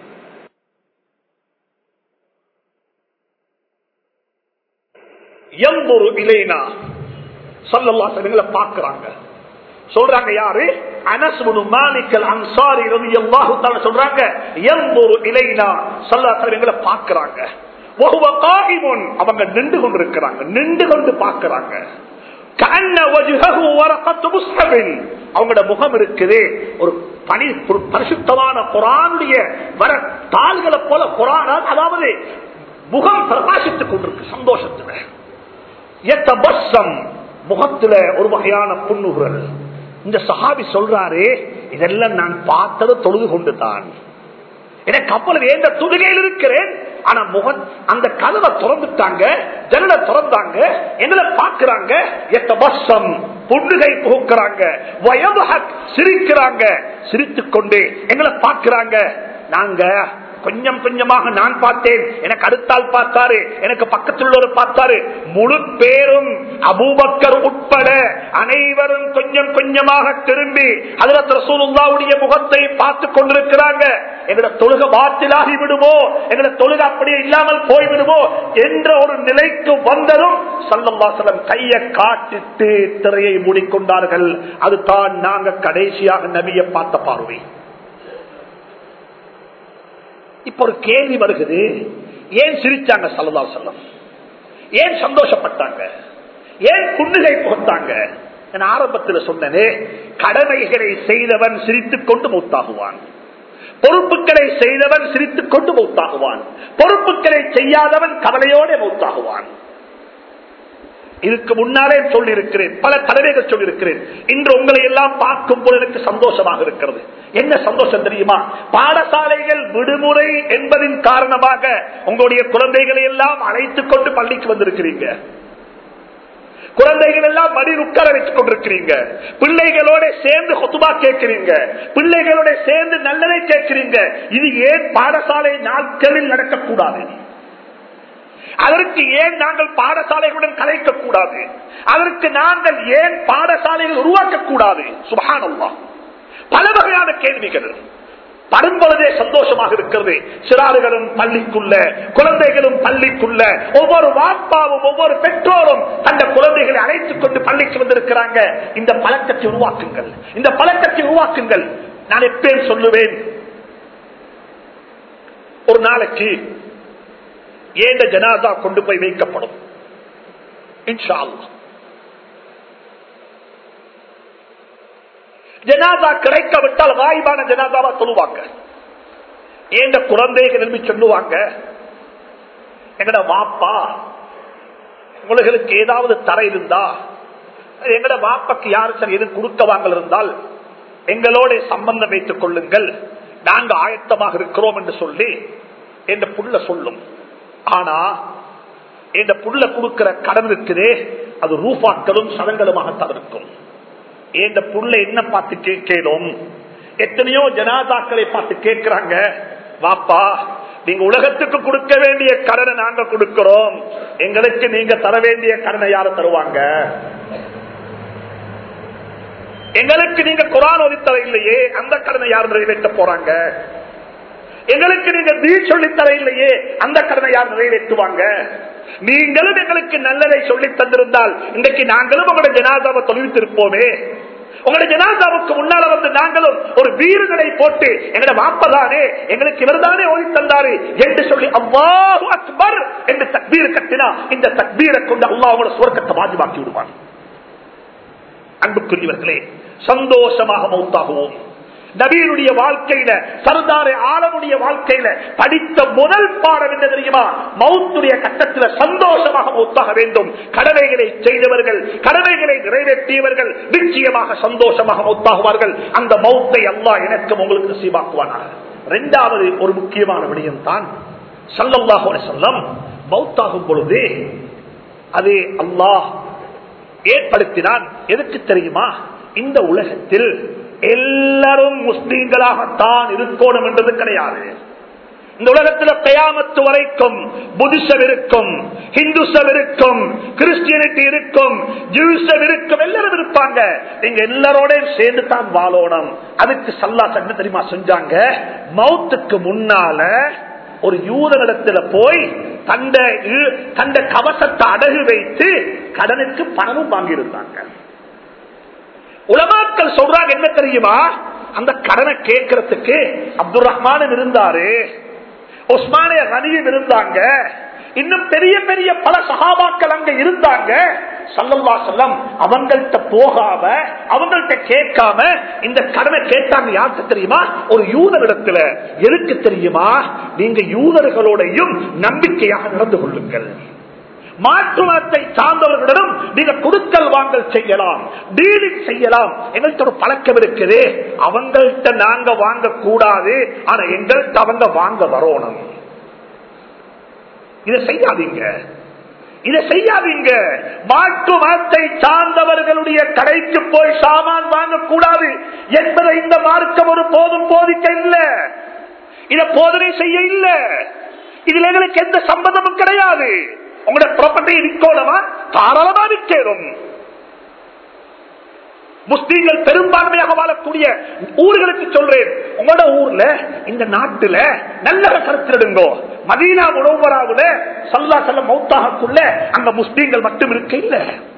எம்பொரு இலைனா சல்லல்லா எங்களை பார்க்கிறாங்க சொல்றாங்க யாரு அனஸ்முனு மாலிக்கல் அன்சாரி ரலியல்லாஹு தஆலா சொல்றாங்க எம்பொரு இலைனா சல்லல்லா எங்களை பார்க்கிறாங்க வஹுவ காயிமுன் அவங்க நின்று கொண்டிருக்கிறாங்க நின்று கொண்டு பார்க்கிறாங்க கஅன்ன வஜ்ஹஹு வரகத்து முஸ்ஹபின் அவங்களோட முகம் இருக்குது ஒரு பனி ஒரு பரிசுத்தமான குரானுடைய வர தாள்களை போல குரான் அதாவது முகம் பிரகாசித்துக் கொண்டிருக்கு சந்தோஷத்துல எத்தபஸ்ஸம் முகத்துல ஒரு வகையான புண்ணுகுரல் இந்த சஹாபி சொல்றாரு இதெல்லாம் நான் பார்த்தது தொழுது கொண்டுதான் எனக்கு அப்பொழுது எந்த துடுகையில் இருக்கிறேன் ஆனா முகம் அந்த கதவை திறந்துட்டாங்க ஜன்னலை திறந்தாங்க எங்களை பார்க்கிறாங்க எத்தபஸ்ஸம் புண்ணுகை புகுக்கிறாங்க வயதுஹக் சிரிக்கிறாங்க சிரித்துக் கொண்டு எங்களை பார்க்கிறாங்க நாங்க கொஞ்சம் கொஞ்சமாக நான் பார்த்தேன் எனக்கு அடுத்தால் பார்த்தாரு எனக்கு பக்கத்தில் உள்ளவர் பார்த்தாரு முழு பேரும் அபூபக்கர் உட்பட அனைவரும் கொஞ்சம் கொஞ்சமாக திரும்பி அதுல ரசூலுல்லாவுடைய முகத்தை பார்த்து கொண்டிருக்கிறாங்க எங்களோட தொழுக பாத்திலாகி விடுமோ எங்களோட தொழுக அப்படியே இல்லாமல் போய்விடுமோ என்ற ஒரு நிலைக்கு வந்ததும் சல்லம்பாசலம் கையை காட்டிட்டு திரையை மூடிக்கொண்டார்கள் அதுதான் நாங்க கடைசியாக நபியை பார்த்த பார்வை இப்ப ஒரு கேள்வி வருகிறது ஏன் சிரிச்சாங்க சல்லா செல்லம் ஏன் சந்தோஷப்பட்டாங்க ஏன் புண்ணுகை புகுத்தாங்க நான் ஆரம்பத்தில் சொன்னனே கடமைகளை செய்தவன் சிரித்துக் கொண்டு மூத்தாகுவான் பொறுப்புகளை செய்தவன் சிரித்துக் கொண்டு மூத்தாகுவான் பொறுப்புகளை செய்யாதவன் கவலையோட மூத்தாகுவான் இதுக்கு முன்னாலே சொல்லி இருக்கிறேன் பல தடவைகள் சொல்லி இருக்கிறேன் இன்று உங்களை எல்லாம் பார்க்கும் போது எனக்கு சந்தோஷமாக இருக்கிறது என்ன சந்தோஷம் தெரியுமா பாடசாலைகள் விடுமுறை என்பதின் காரணமாக உங்களுடைய குழந்தைகளை எல்லாம் அழைத்துக் கொண்டு பள்ளிக்கு வந்திருக்கிறீங்க குழந்தைகள் எல்லாம் மடி உட்கார வச்சுக் கொண்டிருக்கிறீங்க பிள்ளைகளோட சேர்ந்து கொத்துபா கேட்கிறீங்க பிள்ளைகளோட சேர்ந்து நல்லதை கேட்கிறீங்க இது ஏன் பாடசாலை நாட்களில் நடக்கக்கூடாது அதற்கு ஏன் நாங்கள் பாடசாலைகளுடன் கலைக்க கூடாது அதற்கு நாங்கள் ஏன் பாடசாலைகள் உருவாக்க கூடாது சுபகானல்லா பல வகையான கேள்விகள் படும்பொழுதே சந்தோஷமாக இருக்கிறது சிறாறுகளும் பள்ளிக்குள்ள குழந்தைகளும் பள்ளிக்குள்ள ஒவ்வொரு வாப்பாவும் ஒவ்வொரு பெற்றோரும் தந்த குழந்தைகளை அழைத்துக் கொண்டு பள்ளிக்கு வந்திருக்கிறாங்க இந்த பழக்கத்தை உருவாக்குங்கள் இந்த பழக்கத்தை உருவாக்குங்கள் நான் எப்பேன் சொல்லுவேன் ஒரு நாளைக்கு ஏண்ட ஜனாதா கொண்டு போய் வைக்கப்படும் இன்ஷா அல்லாஹ் ஜனாதா கிடைக்காவிட்டால் வாய்ப்பான ஜனாதாவா சொல்லுவாங்க ஏண்ட குழந்தைகள் எழுப்பி சொல்லுவாங்க எங்கட வாப்பா உங்களுக்கு ஏதாவது தர இருந்தா எங்கட வாப்பாக்கு யாரு சார் எது கொடுக்க வாங்கல் இருந்தால் எங்களோட சம்பந்தம் வைத்துக் கொள்ளுங்கள் நாங்க ஆயத்தமாக இருக்கிறோம் என்று சொல்லி என்ற புள்ள சொல்லும் ஆனா இந்த புள்ள கொடுக்கிற கடன் இருக்குதே அது ரூபாக்களும் சடங்களுமாகத்தான் இருக்கும் இந்த புள்ள என்ன பார்த்து கேட்கணும் எத்தனையோ ஜனாதாக்களை பார்த்து கேட்கிறாங்க வாப்பா நீங்க உலகத்துக்கு கொடுக்க வேண்டிய கடனை நாங்க கொடுக்கிறோம் எங்களுக்கு நீங்க தர வேண்டிய கடனை யாரு தருவாங்க எங்களுக்கு நீங்க குரான் ஒதித்தர இல்லையே அந்த கடனை யார் நிறைவேற்ற போறாங்க எங்களுக்கு நீங்க தீ சொல்லித்தர இல்லையே அந்த கடனை யார் நிறைவேற்றுவாங்க நீங்களும் எங்களுக்கு நல்லதை சொல்லி தந்திருந்தால் இன்றைக்கு நாங்களும் உங்களுடைய ஜனாதாவை தொழில்த்திருப்போமே உங்களுடைய ஜனாதாவுக்கு முன்னால வந்து நாங்களும் ஒரு வீடுகளை போட்டு எங்களோட வாப்பதானே எங்களுக்கு இவர்தானே ஓடி தந்தாரு என்று சொல்லி அவ்வாறு அக்பர் என்று தக்பீர் கட்டினா இந்த தக்பீரை கொண்டு அல்லாஹ் உங்களோட சுவர்க்கத்தை வாஜிபாக்கி விடுவான் அன்புக்குரியவர்களே சந்தோஷமாக மௌத்தாகுவோம் நபீனுடைய வாழ்க்கையில சர்தாரே ஆலமுடைய வாழ்க்கையில படித்த முதல் பாடம் என்ன தெரியுமா மௌத்துடைய கட்டத்தில் சந்தோஷமாக மௌத்தாக வேண்டும் கடமைகளை செய்தவர்கள் கடமைகளை நிறைவேற்றியவர்கள் நிச்சயமாக சந்தோஷமாக மௌத்தாகுவார்கள் அந்த மௌத்தை அல்லா எனக்கு உங்களுக்கு சீவாக்குவானாக இரண்டாவது ஒரு முக்கியமான விடயம் தான் சல்லல்லாஹு சொல்லம் மௌத்தாகும் பொழுது அது அல்லாஹ் ஏற்படுத்தினான் எதுக்கு தெரியுமா இந்த உலகத்தில் எல்லாரும் முஸ்லீம்களாகத்தான் இருக்கணும் என்றது கிடையாது இந்த உலகத்தில் கயாமத்து வரைக்கும் புத்திசம் இருக்கும் ஹிந்துசம் இருக்கும் கிறிஸ்டியனிட்டி இருக்கும் ஜூசம் இருக்கும் எல்லாரும் இருப்பாங்க நீங்க எல்லாரோட சேர்ந்து தான் வாழணும் அதுக்கு சல்லா சட்ட தெரியுமா செஞ்சாங்க மௌத்துக்கு முன்னால ஒரு யூதனிடத்துல போய் தண்ட தண்ட கவசத்தை அடகு வைத்து கடனுக்கு பணமும் வாங்கியிருந்தாங்க உலமாக்கள் சொல்றாங்க என்ன தெரியுமா அந்த கடனை கேட்கறதுக்கு அப்துல் ரஹ்மானும் இருந்தாரு உஸ்மானிய ரனியும் இருந்தாங்க இன்னும் பெரிய பெரிய பல சகாபாக்கள் அங்க இருந்தாங்க சல்லல்லா செல்லம் அவங்கள்ட்ட போகாம அவங்கள்ட்ட கேட்காம இந்த கடனை கேட்டாங்க யாருக்கு தெரியுமா ஒரு யூதரிடத்துல எதுக்கு தெரியுமா நீங்க யூதர்களோடையும் நம்பிக்கையாக நடந்து கொள்ளுங்கள் மாற்று மதத்தை சார்ந்தவர்களிடம் நீங்க கொடுக்கல் வாங்கல் செய்யலாம் டீலிங் செய்யலாம் எங்கள்கிட்ட ஒரு பழக்கம் இருக்குது அவங்கள்ட்ட நாங்க வாங்க கூடாது ஆனா எங்கள்கிட்ட அவங்க வாங்க வரணும் இதை செய்யாதீங்க இதை செய்யாதீங்க மாற்று மதத்தை சார்ந்தவர்களுடைய கடைக்கு போய் சாமான் வாங்கக்கூடாது என்பதை இந்த மார்க்கம் ஒரு போதும் போதிக்க இல்லை இதை போதனை செய்ய இல்லை இதுல எங்களுக்கு எந்த சம்பந்தமும் கிடையாது உங்களோட ப்ராப்பர்ட்டி விற்கோலமா தாராளமா விற்கணும் முஸ்லீம்கள் பெரும்பான்மையாக வாழக்கூடிய ஊர்களுக்கு சொல்றேன் உங்களோட ஊர்ல இந்த நாட்டுல நல்ல கருத்திடுங்கோ மதீனா உணவுவராவுல சல்லா செல்ல மௌத்தாகக்குள்ள அங்க முஸ்லீம்கள் மட்டும் இருக்க இல்ல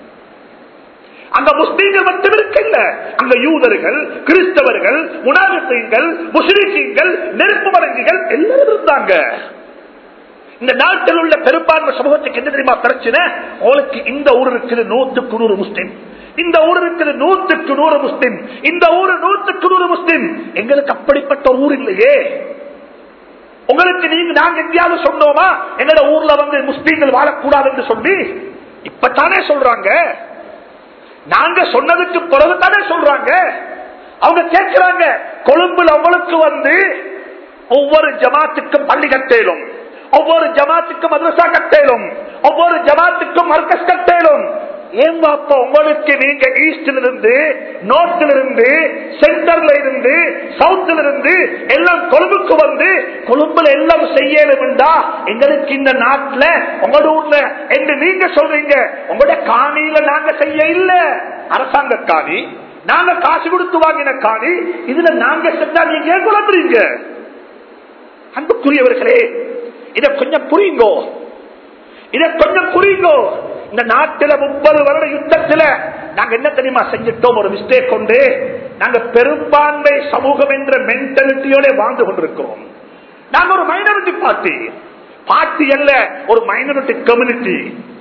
அங்க முஸ்லீம்கள் மட்டும் இருக்க இல்ல அங்க யூதர்கள் கிறிஸ்தவர்கள் உணாகத்தீங்கள் முஸ்லீம்கள் நெருப்பு மடங்குகள் எல்லாரும் இருந்தாங்க இந்த நாட்டில் உள்ள பெரும்பான்மை சமூகத்துக்கு என்ன தெரியுமா பிரச்சனை உங்களுக்கு இந்த ஊர் இருக்குது நூத்துக்கு நூறு முஸ்லிம் இந்த ஊர் இருக்குது நூத்துக்கு நூறு முஸ்லிம் இந்த ஊரு நூத்துக்கு நூறு முஸ்லிம் எங்களுக்கு அப்படிப்பட்ட ஒரு ஊர் இல்லையே உங்களுக்கு நீங்க நாங்க எங்கேயாவது சொன்னோமா எங்களோட ஊர்ல வந்து முஸ்லீம்கள் வாழக்கூடாது என்று சொல்லி இப்பத்தானே சொல்றாங்க நாங்க சொன்னதுக்கு பிறகு தானே சொல்றாங்க அவங்க கேட்கிறாங்க கொழும்புல அவங்களுக்கு வந்து ஒவ்வொரு ஜமாத்துக்கும் பள்ளி கட்டேலும் ஒவ்வொரு ஜமாத்துக்கும் மதரசா கட்டேலும் ஒவ்வொரு ஜமாத்துக்கும் மர்க்கஸ் கட்டேலும் ஏன் பாப்பா உங்களுக்கு நீங்க ஈஸ்டில் இருந்து நோர்த்தில் இருந்து சென்டர்ல இருந்து சவுத்துல இருந்து எல்லாம் கொழும்புக்கு வந்து கொழும்புல எல்லாம் செய்யணும்டா எங்களுக்கு இந்த நாட்டுல உங்களோட ஊர்ல என்று நீங்க சொல்றீங்க உங்களோட காணியில நாங்க செய்ய இல்ல அரசாங்க காணி நாங்க காசு கொடுத்து வாங்கின காணி இதுல நாங்க செஞ்சா நீங்க ஏன் குழம்புறீங்க அன்புக்குரியவர்களே இத கொஞ்சம் புரியுங்கோ இத கொஞ்சம் புரியுங்கோ இந்த நாட்டில முப்பது வருட யுத்தத்துல நாங்க என்ன தெரியுமா செஞ்சிட்டோம் ஒரு மிஸ்டேக் கொண்டு நாங்க பெரும்பான்மை சமூகம் என்ற மென்டாலிட்டியோட வாழ்ந்து கொண்டிருக்கிறோம் நாங்க ஒரு மைனாரிட்டி பார்ட்டி பார்ட்டி அல்ல ஒரு மைனாரிட்டி கம்யூனிட்டி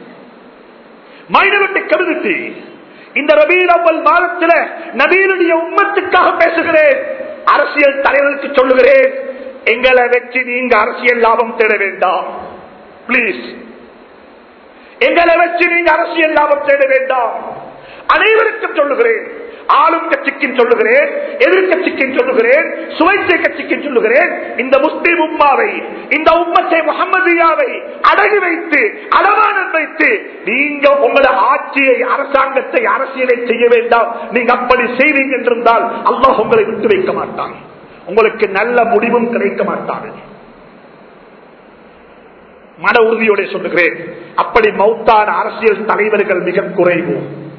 மைனாரிட்டி கம்யூனிட்டி இந்த ரபீல் அவ்வல் மாதத்தில் நபீனுடைய உம்மத்துக்காக பேசுகிறேன் அரசியல் தலைவருக்கு சொல்லுகிறேன் எங்களை வச்சு நீங்க அரசியல் லாபம் தேட வேண்டாம் பிளீஸ் எங்களை வச்சு நீங்க அரசியல் லாபம் தேட வேண்டாம் அனைவருக்கும் சொல்லுகிறேன் ஆளும் கட்சிக்கும் சொல்லுகிறேன் எதிர்கட்சிக்கும் சொல்லுகிறேன் சுவைத்தை கட்சிக்கும் சொல்லுகிறேன் இந்த முஸ்லிம் உம்மாவை இந்த உம்மத்தை முகமதியாவை அடகு வைத்து அளவானம் வைத்து நீங்க உங்களோட ஆட்சியை அரசாங்கத்தை அரசியலை செய்ய வேண்டாம் நீங்க அப்படி செய்வீங்க என்றிருந்தால் அல்லாஹ் உங்களை விட்டு வைக்க மாட்டான் உங்களுக்கு நல்ல முடிவும் கிடைக்க மாட்டார்கள் மன உறுதியோட சொல்லுகிறேன் அப்படி மௌத்தான அரசியல் தலைவர்கள் மிக குறைவு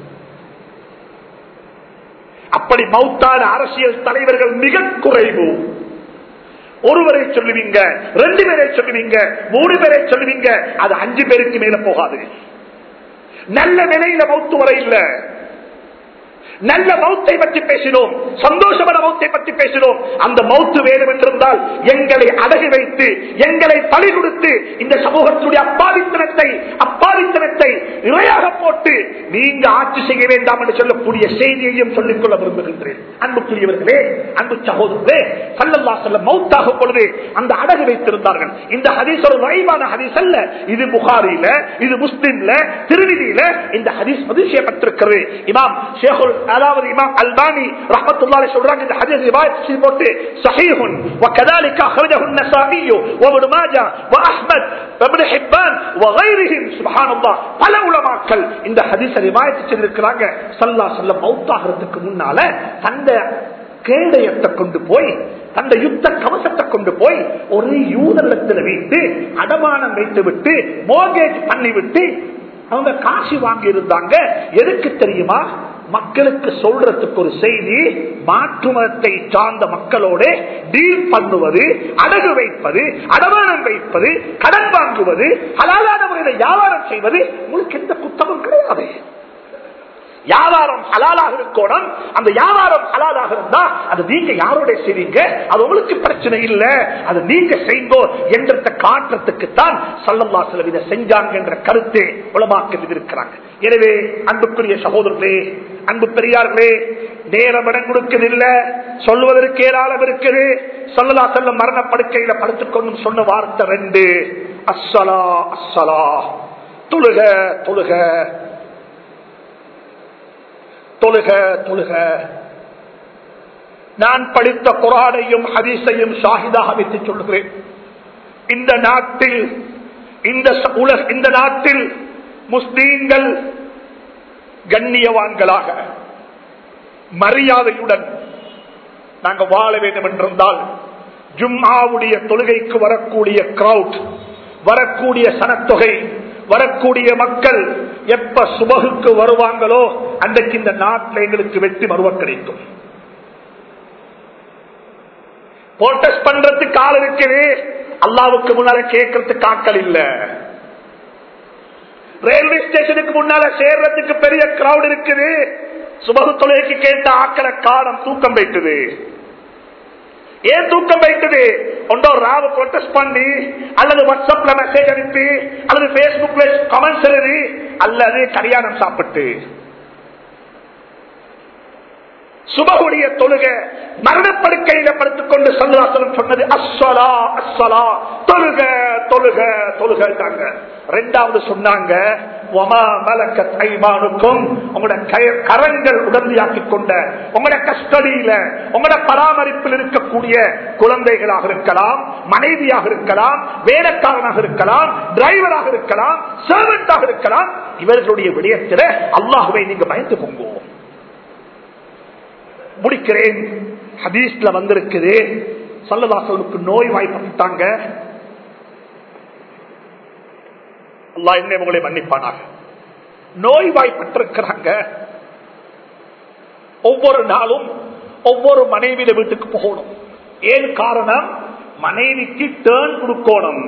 அப்படி மௌத்தான அரசியல் தலைவர்கள் மிக குறைவு ஒருவரை சொல்லுவீங்க ரெண்டு பேரை சொல்லுவீங்க மூணு பேரை சொல்லுவீங்க அது அஞ்சு பேருக்கு மேல போகாது நல்ல நிலையில மௌத்து வரை இல்லை நல்ல மௌத்தை பற்றி பேசினோம் சந்தோஷமான மௌத்தை பற்றி பேசினோம் அந்த மௌத்து வேணும் என்றிருந்தால் எங்களை அடகு வைத்து எங்களை பழி கொடுத்து இந்த சமூகத்துடைய அப்பாவித்தனத்தை அப்பாவித்தனத்தை இரையாக போட்டு நீங்க ஆட்சி செய்ய வேண்டாம் என்று சொல்லக்கூடிய செய்தியையும் சொல்லிக் கொள்ள விரும்புகின்றேன் அன்புக்குரியவர்களே அன்பு சகோதரர்களே சல்லல்லா செல்ல மௌத்தாக பொழுது அந்த அடகு வைத்திருந்தார்கள் இந்த ஹதீஸ் ஒரு நுழைவான ஹதீஸ் அல்ல இது புகாரில இது முஸ்லிம்ல திருவிதியில இந்த ஹதீஸ் பதிவு செய்யப்பட்டிருக்கிறது இமாம் ஷேகுல் அதாவது இமாம் அல்பானி ரஹமத்துல்லாஹி சொல்றாங்க இந்த ஹதீஸ் ரிவாயத் செய்து போட்டு சஹீஹுன் وكذلك اخرجه النسائي وابن ماجه واحمد وابن حبان وغيرهم سبحان الله பல உலமாக்கள் இந்த ஹதீஸை ரிவாயத் செய்திருக்கிறாங்க ஸல்லல்லாஹு அலைஹி வஸல்லம் மௌத்தாகிறதுக்கு முன்னால தந்த கேடயத்தை கொண்டு போய் தந்த யுத்த கவசத்தை கொண்டு போய் ஒரு யூதத்தில் வைத்து அடமானம் வைத்து விட்டு மோகேஜ் பண்ணி விட்டு அவங்க காசு வாங்கி இருந்தாங்க எதுக்கு தெரியுமா மக்களுக்கு சொல்றதுக்கு ஒரு செய்தி மாற்று மதத்தை சார்ந்த மக்களோட டீல் பண்ணுவது அடகு வைப்பது அடமானம் வைப்பது கடன் வாங்குவது ஹலாலான முறையில் வியாபாரம் செய்வது உங்களுக்கு எந்த குத்தமும் கிடையாது வியாபாரம் ஹலாலாக இருக்கணும் அந்த வியாபாரம் ஹலாலாக இருந்தா அது நீங்க யாரோட செய்வீங்க அது உங்களுக்கு பிரச்சனை இல்ல அது நீங்க செய்ங்கோ என்றத காட்டுறதுக்கு தான் சல்லல்லா சில இதை செஞ்சாங்க என்ற கருத்தை உலமாக்கத்தில் இருக்கிறாங்க எனவே அன்புக்குரிய சகோதரர்களே அன்பு பெரியார்களே நேரம் இடம் கொடுக்கதில்ல சொல்வதற்கு ஏராளம் இருக்குது சொல்லலா செல்ல மரணப்படுக்கையில படுத்துக்கொண்டு சொன்ன வார்த்தை ரெண்டு அஸ்ஸலா அஸ்ஸலா தொழுக தொழுக தொழுக தொழுக நான் படித்த குரானையும் ஹதீஸையும் ஷாஹிதாக வைத்து சொல்கிறேன் இந்த நாட்டில் இந்த ச- உலக இந்த நாட்டில் முஸ்லீம்கள் கண்ணியவான்களாக மரியாதையுடன் நாங்கள் வாழ வேண்டும் என்றிருந்தால் ஜும்மாவுடைய தொழுகைக்கு வரக்கூடிய கிரவுட் வரக்கூடிய சனத்தொகை வரக்கூடிய மக்கள் எப்ப சுபகுக்கு வருவாங்களோ அன்றைக்கு இந்த நாட்டில் எங்களுக்கு வெற்றி மருவ கிடைக்கும் போட்டஸ் பண்றதுக்கு ஆள் இருக்குது அல்லாவுக்கு முன்னால கேட்கறதுக்கு ஆட்கள் இல்ல ரயில்வே ஸ்டேஷனுக்கு முன்னால சேர்றதுக்கு பெரிய கிரவுட் இருக்குது சுபகு தொலைக்கு கேட்ட ஆக்களை காலம் தூக்கம் வைத்தது ஏன் தூக்கம் வைத்தது ஒன்றோ ராவ ப்ரொட்டஸ்ட் பண்ணி அல்லது வாட்ஸ்அப்ல மெசேஜ் அனுப்பி அல்லது பேஸ்புக்ல கமெண்ட்ஸ் எழுதி அல்லது கல்யாணம் சாப்பிட்டு சுபகுடைய தொழுக மரணப்படுக்கையில படுத்துக் கொண்டு சந்திராசனம் சொன்னது அஸ்வலா அஸ்வலா தொழுக தொழுக தொழுகாங்க ரெண்டாவது சொன்னாங்க ஒமா மலக்க தைமானுக்கும் உங்களோட கய- கரங்கள் உடந்தையாக்கி கொண்ட உங்களோட கஸ்டடியில உங்களோட பராமரிப்பில் இருக்கக்கூடிய குழந்தைகளாக இருக்கலாம் மனைவியாக இருக்கலாம் வேலைக்காரனாக இருக்கலாம் டிரைவராக இருக்கலாம் சர்வெண்டாக இருக்கலாம் இவர்களுடைய விடயத்தில அல்லாஹுவை நீங்க பயந்து போங்க முடிக்கிறேன் ஹதீஸ்ல வந்திருக்குது சல்லதாசனுக்கு நோய் வாய்ப்பட்டாங்க அல்லாஹ் என்ன உங்களை மன்னிப்பானாக நோய் வாய்ப்பட்டிருக்கிறாங்க ஒவ்வொரு நாளும் ஒவ்வொரு மனைவியில வீட்டுக்கு போகணும் ஏன் காரணம் மனைவிக்கு டேர்ன் கொடுக்கணும்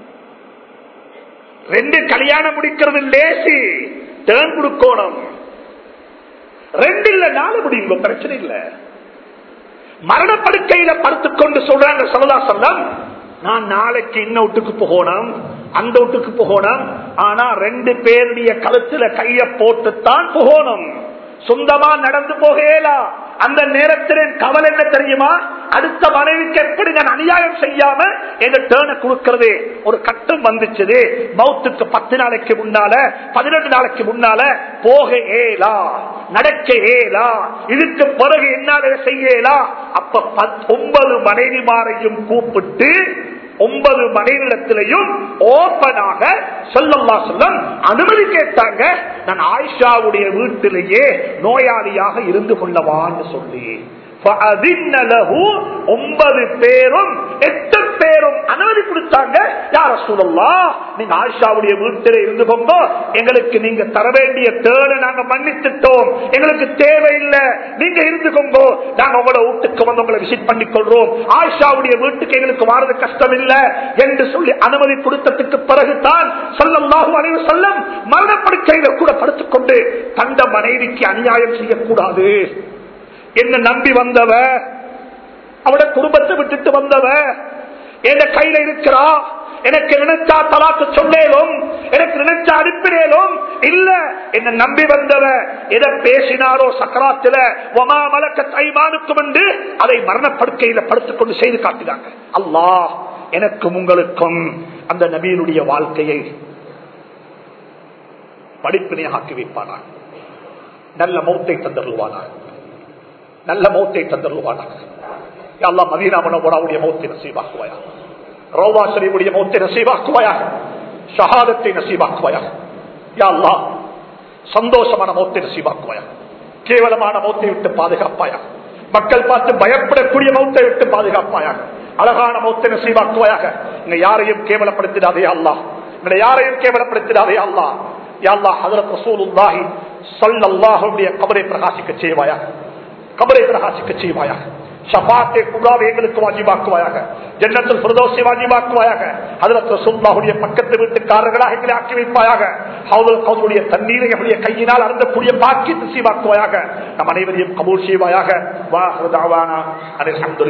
ரெண்டு கல்யாணம் முடிக்கிறது லேசி டேர்ன் கொடுக்கணும் ரெண்டு இல்ல நாலு முடியுங்க பிரச்சனை இல்ல மரணப்படுக்கையில படுத்துக் கொண்டு சொல்றாங்க சொல்லலா சொல்லம் நான் நாளைக்கு இன்ன வீட்டுக்கு போகணும் அந்த வீட்டுக்கு போகணும் ஆனா ரெண்டு பேருடைய கழுத்துல கைய போட்டுத்தான் போகணும் சொந்தமா நடந்து போகலா அந்த நேரத்தில் என் கவலை என்ன தெரியுமா அடுத்த மனைவிக்கு எப்படி நான் அநியாயம் செய்யாம எங்க டேர்னை கொடுக்கிறது ஒரு கட்டம் வந்துச்சுது மௌத்துக்கு பத்து நாளைக்கு முன்னால பதினெட்டு நாளைக்கு முன்னால போக ஏலா நடக்க ஏலா இதுக்கு பிறகு என்னால செய்யலா அப்ப பத்- ஒன்பது மனைவிமாரையும் கூப்பிட்டு ஒன்பது மனைவிடத்திலையும் ஓப்பனாக சொல்லல்லா சொல்லம் அனுமதி கேட்டாங்க நான் ஆயிஷாவுடைய வீட்டிலேயே நோயாளியாக இருந்து கொள்ளவான்னு சொல்லி فَأَذِنَّ لَهُ ஒன்பது பேரும் எட்டு பேரும் அனுமதி கொடுத்தாங்க யார சொல்லலாம் நீங்க ஆயிஷாவுடைய வீட்டில் இருந்து கொண்டோ எங்களுக்கு நீங்க தர வேண்டிய தேவை நாங்க மன்னித்துட்டோம் எங்களுக்கு தேவையில்லை நீங்க இருந்து கொண்டோ நாங்க உங்களோட வீட்டுக்கு வந்து உங்களை விசிட் பண்ணி கொள்றோம் ஆயிஷாவுடைய வீட்டுக்கு எங்களுக்கு வாரது கஷ்டம் இல்ல என்று சொல்லி அனுமதி கொடுத்ததுக்கு பிறகுதான் சொல்லல்லாஹு அலைஹி செல்லம் மரணப்படுக்கையில கூட படுத்துக்கொண்டு தந்த மனைவிக்கு அநியாயம் செய்யக்கூடாது என்ன நம்பி வந்தவ அவட குடும்பத்தை விட்டுட்டு வந்தவ என் கையில இருக்கிறா எனக்கு நினைச்சா தலாக்கு சொன்னேலும் எனக்கு நினைச்சா அனுப்பினேலும் இல்ல என்ன நம்பி வந்தவ எதை பேசினாரோ சக்கராத்துல ஒமா மலக்க தைமானுக்கும் என்று அதை மரணப்படுக்கையில படுத்துக் கொண்டு செய்து காட்டினாங்க அல்லாஹ் எனக்கும் உங்களுக்கும் அந்த நபியினுடைய வாழ்க்கையை படிப்பினை ஆக்கி வைப்பானாங்க நல்ல மௌத்தை தந்தருவானாக நல்ல மௌத்தை தந்தருவானாக அல்லா மதீனா மனோபராவுடைய மௌத்தை நசீபாக்குவாயா ரோவா ஷரீஃபுடைய மௌத்தை நசீபாக்குவாயாக ஷஹாதத்தை நசீபாக்குவாயாக யா அல்லாஹ் சந்தோஷமான மௌத்தை நசீபாக்குவாயா கேவலமான மௌத்தை விட்டு பாதுகாப்பாயா மக்கள் பார்த்து பயப்படக்கூடிய மௌத்தை விட்டு பாதுகாப்பாயாக அழகான மௌத்தை நசீபாக்குவாயாக இங்க யாரையும் கேவலப்படுத்திடாதே அல்லா இங்க யாரையும் கேவலப்படுத்திடாதே அல்லா யாழ்லா ஹதரத் ரசூலுல்லாஹி ஸல்லல்லாஹுடைய கபரை பிரகாசிக்க செய்வாயா கபரை பிரகாசிக்க செய்வாயா ஷபாத்தை குப்ராவை எங்களுக்கு வாஜிபாக்குவாயாக ஜன்னத்தில் பிரதோஷை வாஜிபாக்குவாயாக ஹதரத் ரசூலுல்லாஹுடைய பக்கத்து வீட்டுக்காரர்களாக எங்களை ஆக்கி வைப்பாயாக ஹவுதுல் கவுதுடைய தண்ணீரை எங்களுடைய கையினால் அருந்தக்கூடிய பாக்கியத்தை சீவாக்குவாயாக நம் அனைவரையும் கபூல் செய்வாயாக வா ஹுதாவானா அனில்